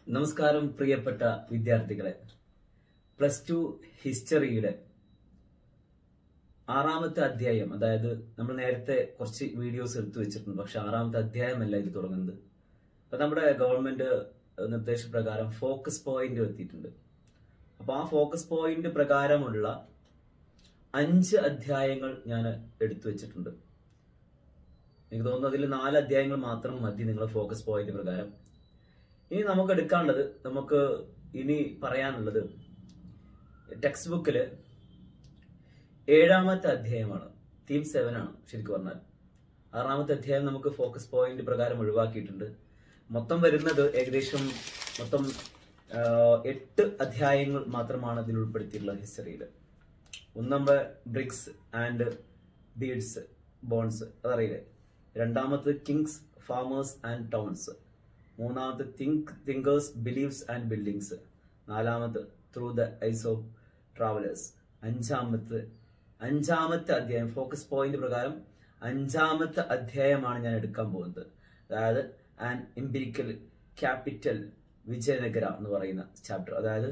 നമസ്കാരം പ്രിയപ്പെട്ട വിദ്യാർത്ഥികളെ പ്ലസ് ടു ഹിസ്റ്ററിയുടെ ആറാമത്തെ അധ്യായം അതായത് നമ്മൾ നേരത്തെ കുറച്ച് വീഡിയോസ് എടുത്തു വെച്ചിട്ടുണ്ട് പക്ഷെ ആറാമത്തെ അധ്യായമല്ല ഇത് തുടങ്ങുന്നത് അപ്പൊ നമ്മുടെ ഗവൺമെന്റ് നിർദ്ദേശപ്രകാരം ഫോക്കസ് പോയിന്റ് എത്തിയിട്ടുണ്ട് അപ്പൊ ആ ഫോക്കസ് പോയിന്റ് പ്രകാരമുള്ള അഞ്ച് അധ്യായങ്ങൾ ഞാൻ എടുത്തു വെച്ചിട്ടുണ്ട് എനിക്ക് തോന്നുന്നു അതിൽ നാല് അധ്യായങ്ങൾ മാത്രം മതി നിങ്ങളുടെ ഫോക്കസ് പോയിന്റ് പ്രകാരം ഇനി നമുക്ക് എടുക്കാനുള്ളത് നമുക്ക് ഇനി പറയാനുള്ളത് ടെക്സ്റ്റ് ബുക്കില് ഏഴാമത്തെ അധ്യായമാണ് തീം സെവൻ ആണ് ശരിക്കും പറഞ്ഞാൽ ആറാമത്തെ അധ്യായം നമുക്ക് ഫോക്കസ് പോയിന്റ് പ്രകാരം ഒഴിവാക്കിയിട്ടുണ്ട് മൊത്തം വരുന്നത് ഏകദേശം മൊത്തം ആ, എട്ട് അധ്യായങ്ങൾ മാത്രമാണ് ഇതിൽ ഉൾപ്പെടുത്തിയിട്ടുള്ളത് ഹിസ്റ്ററിയിൽ ഒന്ന് നമ്മുടെ ബ്രിക്സ് ആൻഡ് ബീഡ്സ് ബോൺസ് അതറിയില്ലേ രണ്ടാമത് കിങ്സ് ഫാമേഴ്സ് ആൻഡ് ടൗൺസ് മൂന്നാമത് think thinkers believes and buildings നാലാമത് through the eyes of travellers അഞ്ചാമത്തെ അഞ്ചാമത്തെ അധ്യായം ഫോക്കസ് പോയിന്റ് പ്രകാരം അഞ്ചാമത്തെ അധ്യായമാണ് ഞാൻ എടുക്കാൻ പോകുന്നത് അതായത് ആൻ എംപിരിക്കൽ ക്യാപിറ്റൽ വിജയനഗര എന്ന് പറയുന്ന ചാപ്റ്റർ അതായത്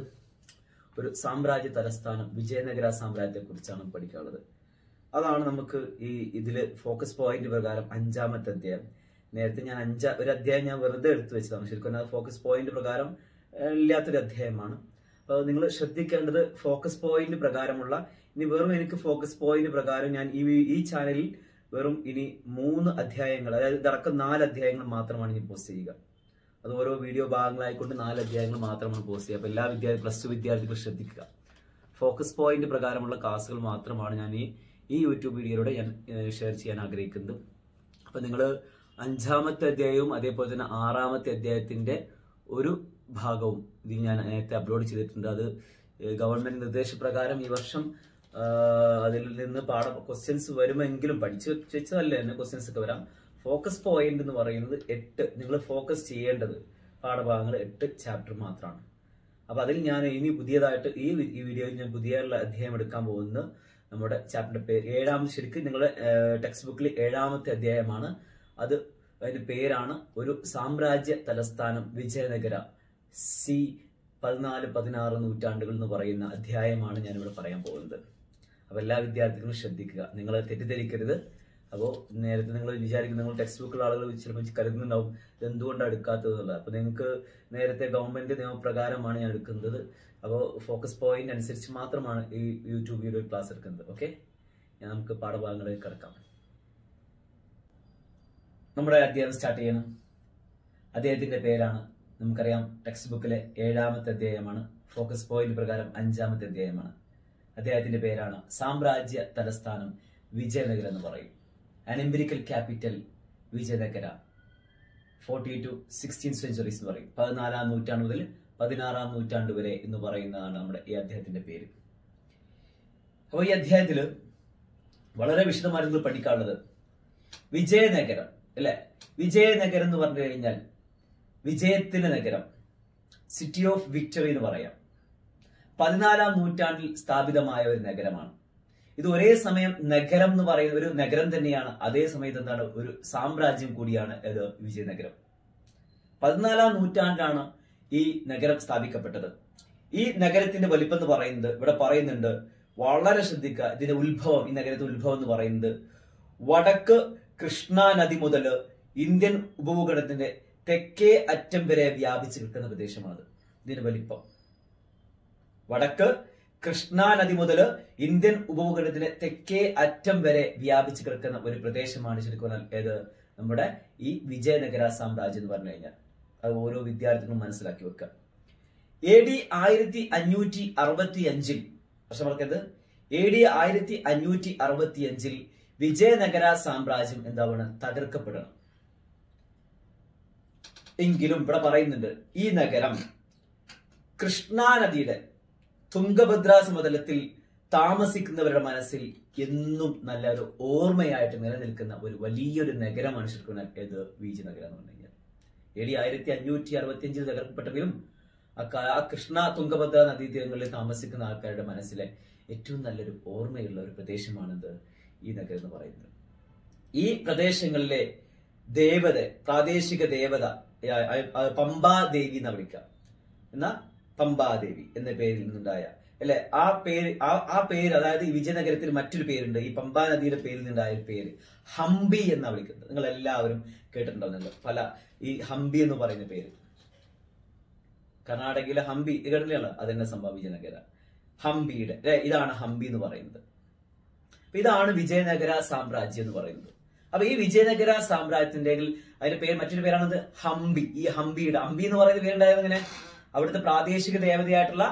ഒരു സാമ്രാജ്യ തലസ്ഥാനം വിജയനഗര സാമ്രാജ്യത്തെ കുറിച്ചാണ് പഠിക്കാനുള്ളത് അതാണ് നമുക്ക് ഈ ഇതില് ഫോക്കസ് പോയിന്റ് പ്രകാരം അഞ്ചാമത്തെ അധ്യായം നേരത്തെ ഞാൻ അഞ്ചാ ഒരു അധ്യായം ഞാൻ വെറുതെ എടുത്തു വെച്ചതാണ് ശരിക്കും അത് ഫോക്കസ് പോയിന്റ് പ്രകാരം ഏഹ്, ഇല്ലാത്തൊരു അധ്യായമാണ് അപ്പോൾ നിങ്ങൾ ശ്രദ്ധിക്കേണ്ടത് ഫോക്കസ് പോയിന്റ് പ്രകാരമുള്ള ഇനി വെറും എനിക്ക് ഫോക്കസ് പോയിന്റ് പ്രകാരം ഞാൻ ഈ ഈ ചാനലിൽ വെറും ഇനി മൂന്ന് അധ്യായങ്ങൾ അതായത് ഇതടക്കം നാല് അധ്യായങ്ങൾ മാത്രമാണ് ഇനി പോസ്റ്റ് ചെയ്യുക അത് ഓരോ വീഡിയോ ഭാഗങ്ങളായിക്കൊണ്ട് നാല് അധ്യായങ്ങൾ മാത്രമാണ് പോസ്റ്റ് ചെയ്യുക അപ്പോൾ എല്ലാ വിദ്യാർത്ഥി പ്ലസ് ടു വിദ്യാർത്ഥികളും ശ്രദ്ധിക്കുക ഫോക്കസ് പോയിന്റ് പ്രകാരമുള്ള ക്ലാസ്സുകൾ മാത്രമാണ് ഞാൻ ഈ ഈ യൂട്യൂബ് വീഡിയോയിലൂടെ ഞാൻ ഷെയർ ചെയ്യാൻ ആഗ്രഹിക്കുന്നത് അപ്പൊ നിങ്ങൾ അഞ്ചാമത്തെ അധ്യായവും അതേപോലെ തന്നെ ആറാമത്തെ അധ്യായത്തിന്റെ ഒരു ഭാഗവും ഇതിൽ ഞാൻ നേരത്തെ അപ്ലോഡ് ചെയ്തിട്ടുണ്ട് അത് ഏഹ് ഗവൺമെന്റ് നിർദ്ദേശപ്രകാരം ഈ വർഷം ആഹ് അതിൽ നിന്ന് പാഠ ക്വസ്റ്റ്യൻസ് വരുമെങ്കിലും പഠിച്ചു വെച്ചതല്ലേ തന്നെ ക്വസ്റ്റ്യൻസ് ഒക്കെ വരാം ഫോക്കസ് പോയിന്റ് എന്ന് പറയുന്നത് എട്ട് നിങ്ങൾ ഫോക്കസ് ചെയ്യേണ്ടത് പാഠഭാഗങ്ങൾ എട്ട് ചാപ്റ്റർ മാത്രമാണ് അപ്പൊ അതിൽ ഞാൻ ഇനി പുതിയതായിട്ട് ഈ വി- ഈ വീഡിയോയിൽ ഞാൻ പുതിയ അധ്യായം എടുക്കാൻ പോകുന്നത് നമ്മുടെ ചാപ്റ്ററിന്റെ പേര് ഏഴാമത് ശരിക്കും നിങ്ങളുടെ ടെക്സ്റ്റ് ബുക്കിൽ ഏഴാമത്തെ അധ്യായമാണ് അത് അതിന്റെ പേരാണ് ഒരു സാമ്രാജ്യ തലസ്ഥാനം വിജയനഗര സി പതിനാല് പതിനാറ് നൂറ്റാണ്ടുകൾ എന്ന് പറയുന്ന അധ്യായമാണ് ഞാനിവിടെ പറയാൻ പോകുന്നത് അപ്പൊ എല്ലാ വിദ്യാർത്ഥികളും ശ്രദ്ധിക്കുക നിങ്ങൾ തെറ്റിദ്ധരിക്കരുത് അപ്പോൾ നേരത്തെ നിങ്ങൾ വിചാരിക്കും നിങ്ങൾ ടെക്സ്റ്റ് ബുക്കുള്ള ആളുകൾ ചിലപ്പോൾ കരുതുന്നുണ്ടാവും ഇത് എന്തുകൊണ്ടാണ് എടുക്കാത്തത് എന്നുള്ളത് അപ്പൊ നിങ്ങൾക്ക് നേരത്തെ ഗവൺമെന്റ് നിയമപ്രകാരമാണ് ഞാൻ എടുക്കുന്നത് അപ്പോൾ ഫോക്കസ് പോയിന്റ് അനുസരിച്ച് മാത്രമാണ് ഈ യൂട്യൂബ് വീഡിയോ ക്ലാസ് എടുക്കുന്നത് ഓക്കെ ഞാൻ നമുക്ക് പാഠഭാഗങ്ങളിലേക്ക് കിടക്കാം നമ്മുടെ അധ്യായം സ്റ്റാർട്ട് ചെയ്യണം അദ്ദേഹത്തിന്റെ പേരാണ് നമുക്കറിയാം ടെക്സ്റ്റ് ബുക്കിലെ ഏഴാമത്തെ അധ്യായമാണ് ഫോക്കസ് പോയിന്റ് പ്രകാരം അഞ്ചാമത്തെ അധ്യായമാണ് അദ്ദേഹത്തിന്റെ പേരാണ് സാമ്രാജ്യ തലസ്ഥാനം വിജയനഗരം എന്ന് പറയും an empirical capital Vijayanagara forty to sixteen centuries എന്ന് പറയും പതിനാലാം നൂറ്റാണ്ട് മുതൽ പതിനാറാം നൂറ്റാണ്ട് വരെ എന്ന് പറയുന്നതാണ് നമ്മുടെ ഈ അദ്ദേഹത്തിന്റെ പേര് അപ്പോൾ ഈ അധ്യായത്തില് വളരെ വിശദമായിട്ട് നിങ്ങൾ പഠിക്കാനുള്ളത് വിജയനഗരം അല്ലെ വിജയനഗരം എന്ന് പറഞ്ഞു കഴിഞ്ഞാൽ വിജയത്തിന്റെ നഗരം സിറ്റി ഓഫ് വിക്ടറി എന്ന് പറയാം പതിനാലാം നൂറ്റാണ്ടിൽ സ്ഥാപിതമായ ഒരു നഗരമാണ് ഇത് ഒരേ സമയം നഗരം എന്ന് പറയുന്ന ഒരു നഗരം തന്നെയാണ് അതേ സമയത്ത് എന്താണ് ഒരു സാമ്രാജ്യം കൂടിയാണ് ഇത് വിജയനഗരം പതിനാലാം നൂറ്റാണ്ടിലാണ് ഈ നഗരം സ്ഥാപിക്കപ്പെട്ടത് ഈ നഗരത്തിന്റെ വലിപ്പം എന്ന് പറയുന്നത് ഇവിടെ പറയുന്നുണ്ട് വളരെ ശ്രദ്ധിക്കുക ഇതിന്റെ ഉത്ഭവം ഈ നഗരത്തിന്റെ ഉത്ഭവം എന്ന് പറയുന്നത് വടക്ക് കൃഷ്ണ നദി മുതൽ ഇന്ത്യൻ ഉപഭൂഖണ്ഡത്തിന്റെ തെക്കേ അറ്റം വരെ വ്യാപിച്ചു നിൽക്കുന്ന പ്രദേശമാണ് ഇതിന്റെ വലിപ്പം വടക്ക് കൃഷ്ണ നദി മുതൽ ഇന്ത്യൻ ഉപഭൂഖണ്ഡത്തിന്റെ തെക്കേ അറ്റം വരെ വ്യാപിച്ചു കിടക്കുന്ന ഒരു പ്രദേശമാണ് ശരിക്കും പറഞ്ഞാൽ ഏത് നമ്മുടെ ഈ വിജയനഗര സാമ്രാജ്യം എന്ന് പറഞ്ഞു കഴിഞ്ഞാൽ അത് ഓരോ വിദ്യാർത്ഥികളും മനസ്സിലാക്കി വെക്കുക എ ഡി ആയിരത്തി അഞ്ഞൂറ്റി അറുപത്തി അഞ്ചിൽ വർഷം പറഞ്ഞത് എ ഡി ആയിരത്തി അഞ്ഞൂറ്റി അറുപത്തി അഞ്ചിൽ വിജയനഗര സാമ്രാജ്യം എന്താണ് തകർക്കപ്പെടണം എങ്കിലും ഇവിടെ പറയുന്നുണ്ട് ഈ നഗരം കൃഷ്ണാ നദിയുടെ തുംഗഭദ്ര സമതലത്തിൽ താമസിക്കുന്നവരുടെ മനസ്സിൽ എന്നും നല്ല ഒരു ഓർമ്മയായിട്ട് നിലനിൽക്കുന്ന ഒരു വലിയൊരു നഗരമാണ് ശരിക്കും പറഞ്ഞാൽ ഏത് വിജയനഗരം എന്ന് പറഞ്ഞു കഴിഞ്ഞാൽ എ ഡി ആയിരത്തി അഞ്ഞൂറ്റി അറുപത്തി അഞ്ചിൽ തകർക്കപ്പെട്ടെങ്കിലും ആ ക- ആ കൃഷ്ണ തുംഗഭദ്ര നദീതീരങ്ങളിൽ താമസിക്കുന്ന ആൾക്കാരുടെ മനസ്സിലെ ഏറ്റവും നല്ലൊരു ഓർമ്മയുള്ള ഒരു പ്രദേശമാണിത് ഈ നഗരം എന്ന് പറയുന്നത് ഈ പ്രദേശങ്ങളിലെ ദേവത പ്രാദേശിക ദേവത ആ, ആ, ആ, പമ്പാ ദേവി എന്ന് വിളിക്കാം എന്ന പമ്പാദേവി എന്ന പേരിൽ നിന്നുണ്ടായ അല്ലെ ആ പേര് ആ ആ പേര് അതായത് ഈ വിജയനഗരത്തിന് മറ്റൊരു പേരുണ്ട് ഈ പമ്പാ നദിയുടെ പേരിൽ നിന്നുണ്ടായ ഒരു പേര് ഹംപി എന്നാ വിളിക്കുന്നത് നിങ്ങൾ എല്ലാവരും കേട്ടിട്ടുണ്ടാവും നിങ്ങൾ പല ഈ ഹംപി എന്ന് പറയുന്ന പേര് കർണാടകയിലെ ഹംപി ഇത് കേട്ടില്ല അതെന്നെ സംഭവം വിജയനഗര ഹംപിയുടെ അല്ലെ ഇതാണ് ഹംപി എന്ന് പറയുന്നത് അപ്പൊ ഇതാണ് വിജയനഗര സാമ്രാജ്യം എന്ന് പറയുന്നത് അപ്പൊ ഈ വിജയനഗര സാമ്രാജ്യത്തിന്റെ അതിന്റെ പേര് മറ്റൊരു പേരാണത് ഹംപി ഈ ഹംപിയുടെ ഹംപി എന്ന് പറയുന്ന പേരുണ്ടായത് ഇങ്ങനെ അവിടുത്തെ പ്രാദേശിക ദേവതയായിട്ടുള്ള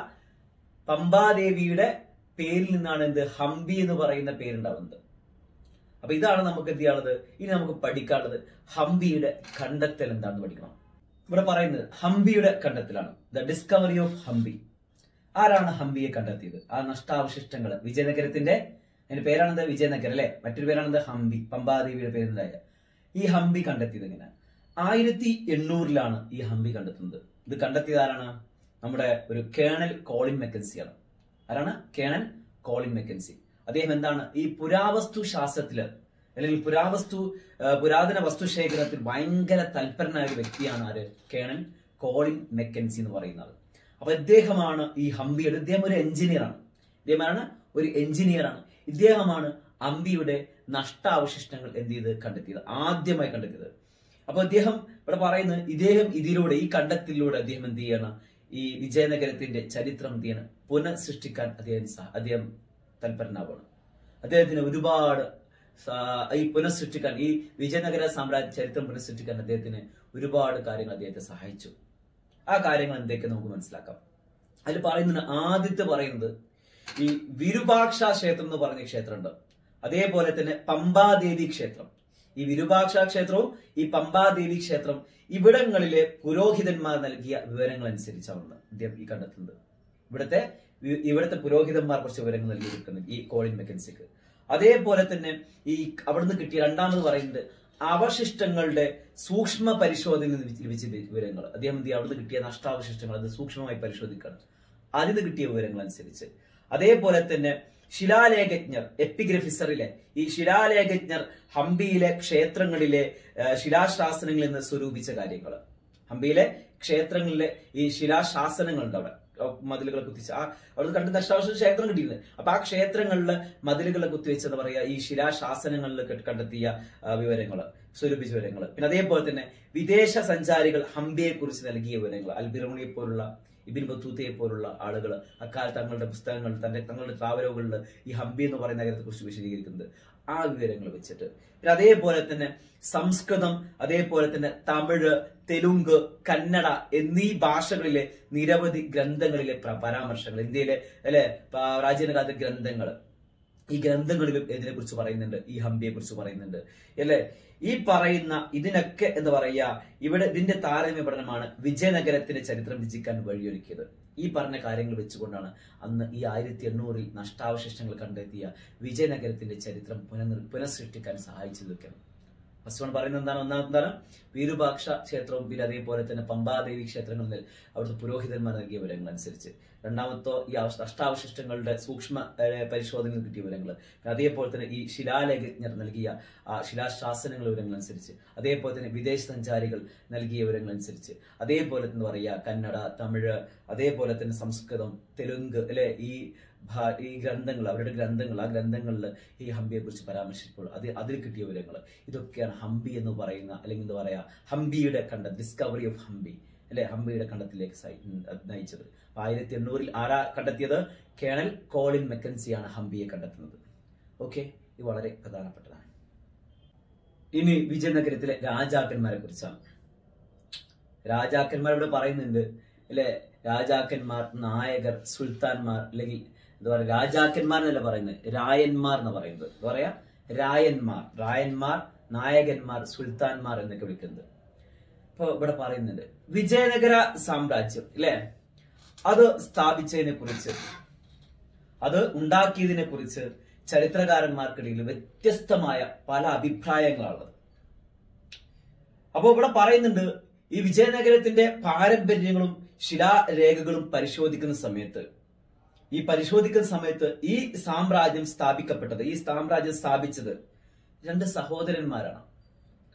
പമ്പാദേവിയുടെ പേരിൽ നിന്നാണ് എന്ത് ഹംപി എന്ന് പറയുന്ന പേരുണ്ടാവുന്നത് അപ്പൊ ഇതാണ് നമുക്ക് എന്ത് ചെയ്യാനുള്ളത് ഇനി നമുക്ക് പഠിക്കാനുള്ളത് ഹംപിയുടെ കണ്ടെത്തൽ എന്താണെന്ന് പഠിക്കണം ഇവിടെ പറയുന്നത് ഹംപിയുടെ കണ്ടെത്തലാണ് ദ ഡിസ്കവറി ഓഫ് ഹംപി ആരാണ് ഹംപിയെ കണ്ടെത്തിയത് ആ നഷ്ടാവശിഷ്ടങ്ങൾ വിജയനഗരത്തിന്റെ അതിന്റെ പേരാണെന്ത് വിജയനഗരം അല്ലെ മറ്റൊരു പേരാണെന്ത് ഹംപി പമ്പാദേവിയുടെ പേരുണ്ടായ ഈ ഹംപി കണ്ടെത്തിയത് എങ്ങനെ ആയിരത്തി എണ്ണൂറിലാണ് ഈ ഹംപി കണ്ടെത്തുന്നത് ഇത് കണ്ടെത്തിയത് ആരാണ് നമ്മുടെ ഒരു കേണൽ കോളിൻ മെക്കൻസിയാണ് ആരാണ് കേണൽ കോളിൻ മെക്കൻസി അദ്ദേഹം എന്താണ് ഈ പുരാവസ്തു ശാസ്ത്രത്തില് അല്ലെങ്കിൽ പുരാവസ്തു ആ, പുരാതന വസ്തുശേഖരത്തിൽ ഭയങ്കര തൽപരനായ ഒരു വ്യക്തിയാണ് ആര് കേണൽ കോളിൻ മെക്കൻസി എന്ന് പറയുന്നത് അപ്പൊ ഇദ്ദേഹമാണ് ഈ ഹംപിയുടെ ഇദ്ദേഹം ഒരു എഞ്ചിനീയറാണ് ഇദ്ദേഹമാണ് ഒരു എഞ്ചിനീയറാണ് ഇദ്ദേഹമാണ് ഹംപിയുടെ നഷ്ടാവശിഷ്ടങ്ങൾ എന്ത് ചെയ്ത് കണ്ടെത്തിയത് ആദ്യമായി കണ്ടെത്തിയത് അപ്പൊ അദ്ദേഹം ഇവിടെ പറയുന്നത് ഇദ്ദേഹം ഇതിലൂടെ ഈ കണ്ടെത്തലിലൂടെ അദ്ദേഹം എന്ത് ചെയ്യണം ഈ വിജയനഗരത്തിന്റെ ചരിത്രം എന്ത് ചെയ്യണം പുനഃസൃഷ്ടിക്കാൻ അദ്ദേഹം സഹ- അദ്ദേഹം തൽപരനാവുകയാണ് അദ്ദേഹത്തിന് ഒരുപാട് സ- ഈ പുനഃസൃഷ്ടിക്കാൻ ഈ വിജയനഗര സാമ്രാജ്യ ചരിത്രം പുനഃസൃഷ്ടിക്കാൻ അദ്ദേഹത്തിന് ഒരുപാട് കാര്യങ്ങൾ അദ്ദേഹത്തെ സഹായിച്ചു ആ കാര്യങ്ങൾ എന്തൊക്കെ നമുക്ക് മനസ്സിലാക്കാം അതിൽ പറയുന്നത് ആദ്യത്തെ പറയുന്നത് ഈ വിരുപാക്ഷ ക്ഷേത്രം എന്ന് പറഞ്ഞ ക്ഷേത്രമുണ്ട് അതേപോലെ തന്നെ പമ്പാദേവി ക്ഷേത്രം ഈ വിരുപാക്ഷ ക്ഷേത്രവും ഈ പമ്പാദേവി ക്ഷേത്രം ഇവിടങ്ങളിലെ പുരോഹിതന്മാർ നൽകിയ വിവരങ്ങൾ അനുസരിച്ചാണ് ഇദ്ദേഹം ഈ കണ്ടെത്തുന്നത് ഇവിടുത്തെ വി- ഇവിടുത്തെ പുരോഹിതന്മാർ കുറച്ച് വിവരങ്ങൾ നൽകിയിരിക്കുന്നത് ഈ കോളിൻ മെക്കൻസിക്ക് അതേപോലെ തന്നെ ഈ അവിടുന്ന് കിട്ടിയ രണ്ടാമത് പറയുന്നത് അവശിഷ്ടങ്ങളുടെ സൂക്ഷ്മ പരിശോധനയിൽ നിന്ന് ലഭിച്ച വിവരങ്ങൾ അദ്ദേഹം എന്ത് ചെയ്യും? അവിടുന്ന് കിട്ടിയ നഷ്ടാവശിഷ്ടങ്ങൾ അത് സൂക്ഷ്മമായി പരിശോധിക്കണം അതിൽ നിന്ന് കിട്ടിയ വിവരങ്ങൾ അനുസരിച്ച് അതേപോലെ തന്നെ ശിലാലേഖജ്ഞർ എപ്പിഗ്രഫിസറിലെ ഈ ശിലാലേഖജ്ഞർ ഹംപിയിലെ ക്ഷേത്രങ്ങളിലെ ആ, ശിലാശാസനങ്ങളിൽ നിന്ന് സ്വരൂപിച്ച കാര്യങ്ങൾ ഹംപിയിലെ ക്ഷേത്രങ്ങളിലെ ഈ ശിലാശാസനങ്ങളുണ്ട് അവിടെ ആ, മതിലുകളെ കുത്തിച്ച് ആ അവിടെ കണ്ട് നഷ്ടാവശ ക്ഷേത്രം കിട്ടിയിരുന്നത് അപ്പൊ ആ ക്ഷേത്രങ്ങളില് മതിലുകളെ കുത്തിവെച്ച് എന്താ പറയാ ഈ ശിലാശാസനങ്ങളിൽ കെ- കണ്ടെത്തിയ വിവരങ്ങൾ സ്വരൂപിച്ച വിവരങ്ങൾ പിന്നെ അതേപോലെ തന്നെ വിദേശ സഞ്ചാരികൾ ഹംപിയെ കുറിച്ച് നൽകിയ വിവരങ്ങൾ അൽബിറോണിയെ പോലുള്ള ഇബിൻ ബത്തൂത്തയെ പോലുള്ള ആളുകൾ അക്കാലത്ത് തങ്ങളുടെ പുസ്തകങ്ങൾ തന്റെ തങ്ങളുടെ ട്രാവലുകളിൽ ഈ ഹംപി എന്ന് പറയുന്ന നഗരത്തെ കുറിച്ച് വിശദീകരിക്കുന്നത് ആ വിവരങ്ങൾ വെച്ചിട്ട് പിന്നെ അതേപോലെ തന്നെ സംസ്കൃതം അതേപോലെ തന്നെ തമിഴ് തെലുങ്ക് കന്നഡ എന്നീ ഭാഷകളിലെ നിരവധി ഗ്രന്ഥങ്ങളിലെ പ്ര- പരാമർശങ്ങൾ ഇന്ത്യയിലെ അല്ലെ പ്രാചീനകാല ഗ്രന്ഥങ്ങൾ ഈ ഗ്രന്ഥങ്ങളിലും ഇതിനെ കുറിച്ച് പറയുന്നുണ്ട് ഈ ഹംപിയെ കുറിച്ച് പറയുന്നുണ്ട് അല്ലെ ഈ പറയുന്ന ഇതിനൊക്കെ എന്താ പറയാ ഇവിടെ ഇതിന്റെ താരതമ്യ പഠനമാണ് വിജയനഗരത്തിന്റെ ചരിത്രം രചിക്കാൻ വഴിയൊരുക്കിയത് ഈ പറഞ്ഞ കാര്യങ്ങൾ വെച്ചുകൊണ്ടാണ് അന്ന് ഈ ആയിരത്തി എണ്ണൂറിൽ നഷ്ടാവശിഷ്ടങ്ങൾ കണ്ടെത്തിയ വിജയനഗരത്തിന്റെ ചരിത്രം പുനർ പുനഃസൃഷ്ടിക്കാൻ സഹായിച്ചതൊക്കെയാണ് ഫസ്റ്റ് വൺ പറയുന്നത് എന്താണ് ഒന്നാമത് എന്താണ് വീരുപാക്ഷ ക്ഷേത്രവും പിന്നെ അതേപോലെ തന്നെ പമ്പാദേവി ക്ഷേത്രങ്ങളിൽ അവിടുത്തെ പുരോഹിതന്മാർ നൽകിയ വിവരങ്ങൾ അനുസരിച്ച് രണ്ടാമത്തോ ഈ അവശ- അഷ്ടാവശിഷ്ടങ്ങളുടെ സൂക്ഷ്മ ഏഹ്, പരിശോധനയിൽ കിട്ടിയ വിവരങ്ങൾ പിന്നെ അതേപോലെ തന്നെ ഈ ശിലാലേഖജ്ഞർ നൽകിയ ആ ശിലാശാസനങ്ങൾ വിവരങ്ങൾ അനുസരിച്ച് അതേപോലെ തന്നെ വിദേശ സഞ്ചാരികൾ നൽകിയ വിവരങ്ങൾ അനുസരിച്ച് അതേപോലെ തന്നെ പറയാ കന്നഡ തമിഴ് അതേപോലെ തന്നെ സംസ്കൃതം തെലുങ്ക് അല്ലെ ഈ ഭാ- ഈ ഗ്രന്ഥങ്ങൾ അവരുടെ ഗ്രന്ഥങ്ങൾ ആ ഗ്രന്ഥങ്ങളിൽ ഈ ഹംപിയെ കുറിച്ച് പരാമർശിച്ചപ്പോൾ അത് അതിൽ കിട്ടിയ വിവരങ്ങൾ ഇതൊക്കെയാണ് ഹംപി എന്ന് പറയുന്ന അല്ലെങ്കിൽ എന്താ പറയാ ഹംപിയുടെ കണ്ട ഡിസ്കവറി ഓഫ് ഹംപി അല്ലെ ഹംപിയുടെ കണ്ടെത്തിലേക്ക് സൈ- ഉം, അത് നയിച്ചത് അപ്പൊ ആയിരത്തി എണ്ണൂറിൽ ആരാ കണ്ടെത്തിയത് കേണൽ കോളിൻ മെക്കൻസിയാണ് ഹംപിയെ കണ്ടെത്തുന്നത് ഓക്കെ ഇത് വളരെ പ്രധാനപ്പെട്ടതാണ് ഇനി വിജയനഗരത്തിലെ രാജാക്കന്മാരെ കുറിച്ചാണ് രാജാക്കന്മാർ ഇവിടെ പറയുന്നുണ്ട് അല്ലെ രാജാക്കന്മാർ നായകർ സുൽത്താൻമാർ അല്ലെങ്കിൽ എന്താ പറയുക രാജാക്കന്മാർ എന്നല്ല പറയുന്നത് രായന്മാർ എന്ന് പറയുന്നത് എന്താ പറയാ രായന്മാർ രായന്മാർ നായകന്മാർ സുൽത്താൻമാർ എന്നൊക്കെ വിളിക്കുന്നത് ഇപ്പൊ ഇവിടെ പറയുന്നുണ്ട് വിജയനഗര സാമ്രാജ്യം അല്ലെ അത് സ്ഥാപിച്ചതിനെ കുറിച്ച് അത് ഉണ്ടാക്കിയതിനെ കുറിച്ച് ചരിത്രകാരന്മാർക്കിടയിൽ വ്യത്യസ്തമായ പല അഭിപ്രായങ്ങളാണുള്ളത് അപ്പൊ ഇവിടെ പറയുന്നുണ്ട് ഈ വിജയനഗരത്തിന്റെ പാരമ്പര്യങ്ങളും ശിലാരേഖകളും പരിശോധിക്കുന്ന സമയത്ത് ഈ പരിശോധിക്കുന്ന സമയത്ത് ഈ സാമ്രാജ്യം സ്ഥാപിക്കപ്പെട്ടത് ഈ സാമ്രാജ്യം സ്ഥാപിച്ചത് രണ്ട് സഹോദരന്മാരാണ്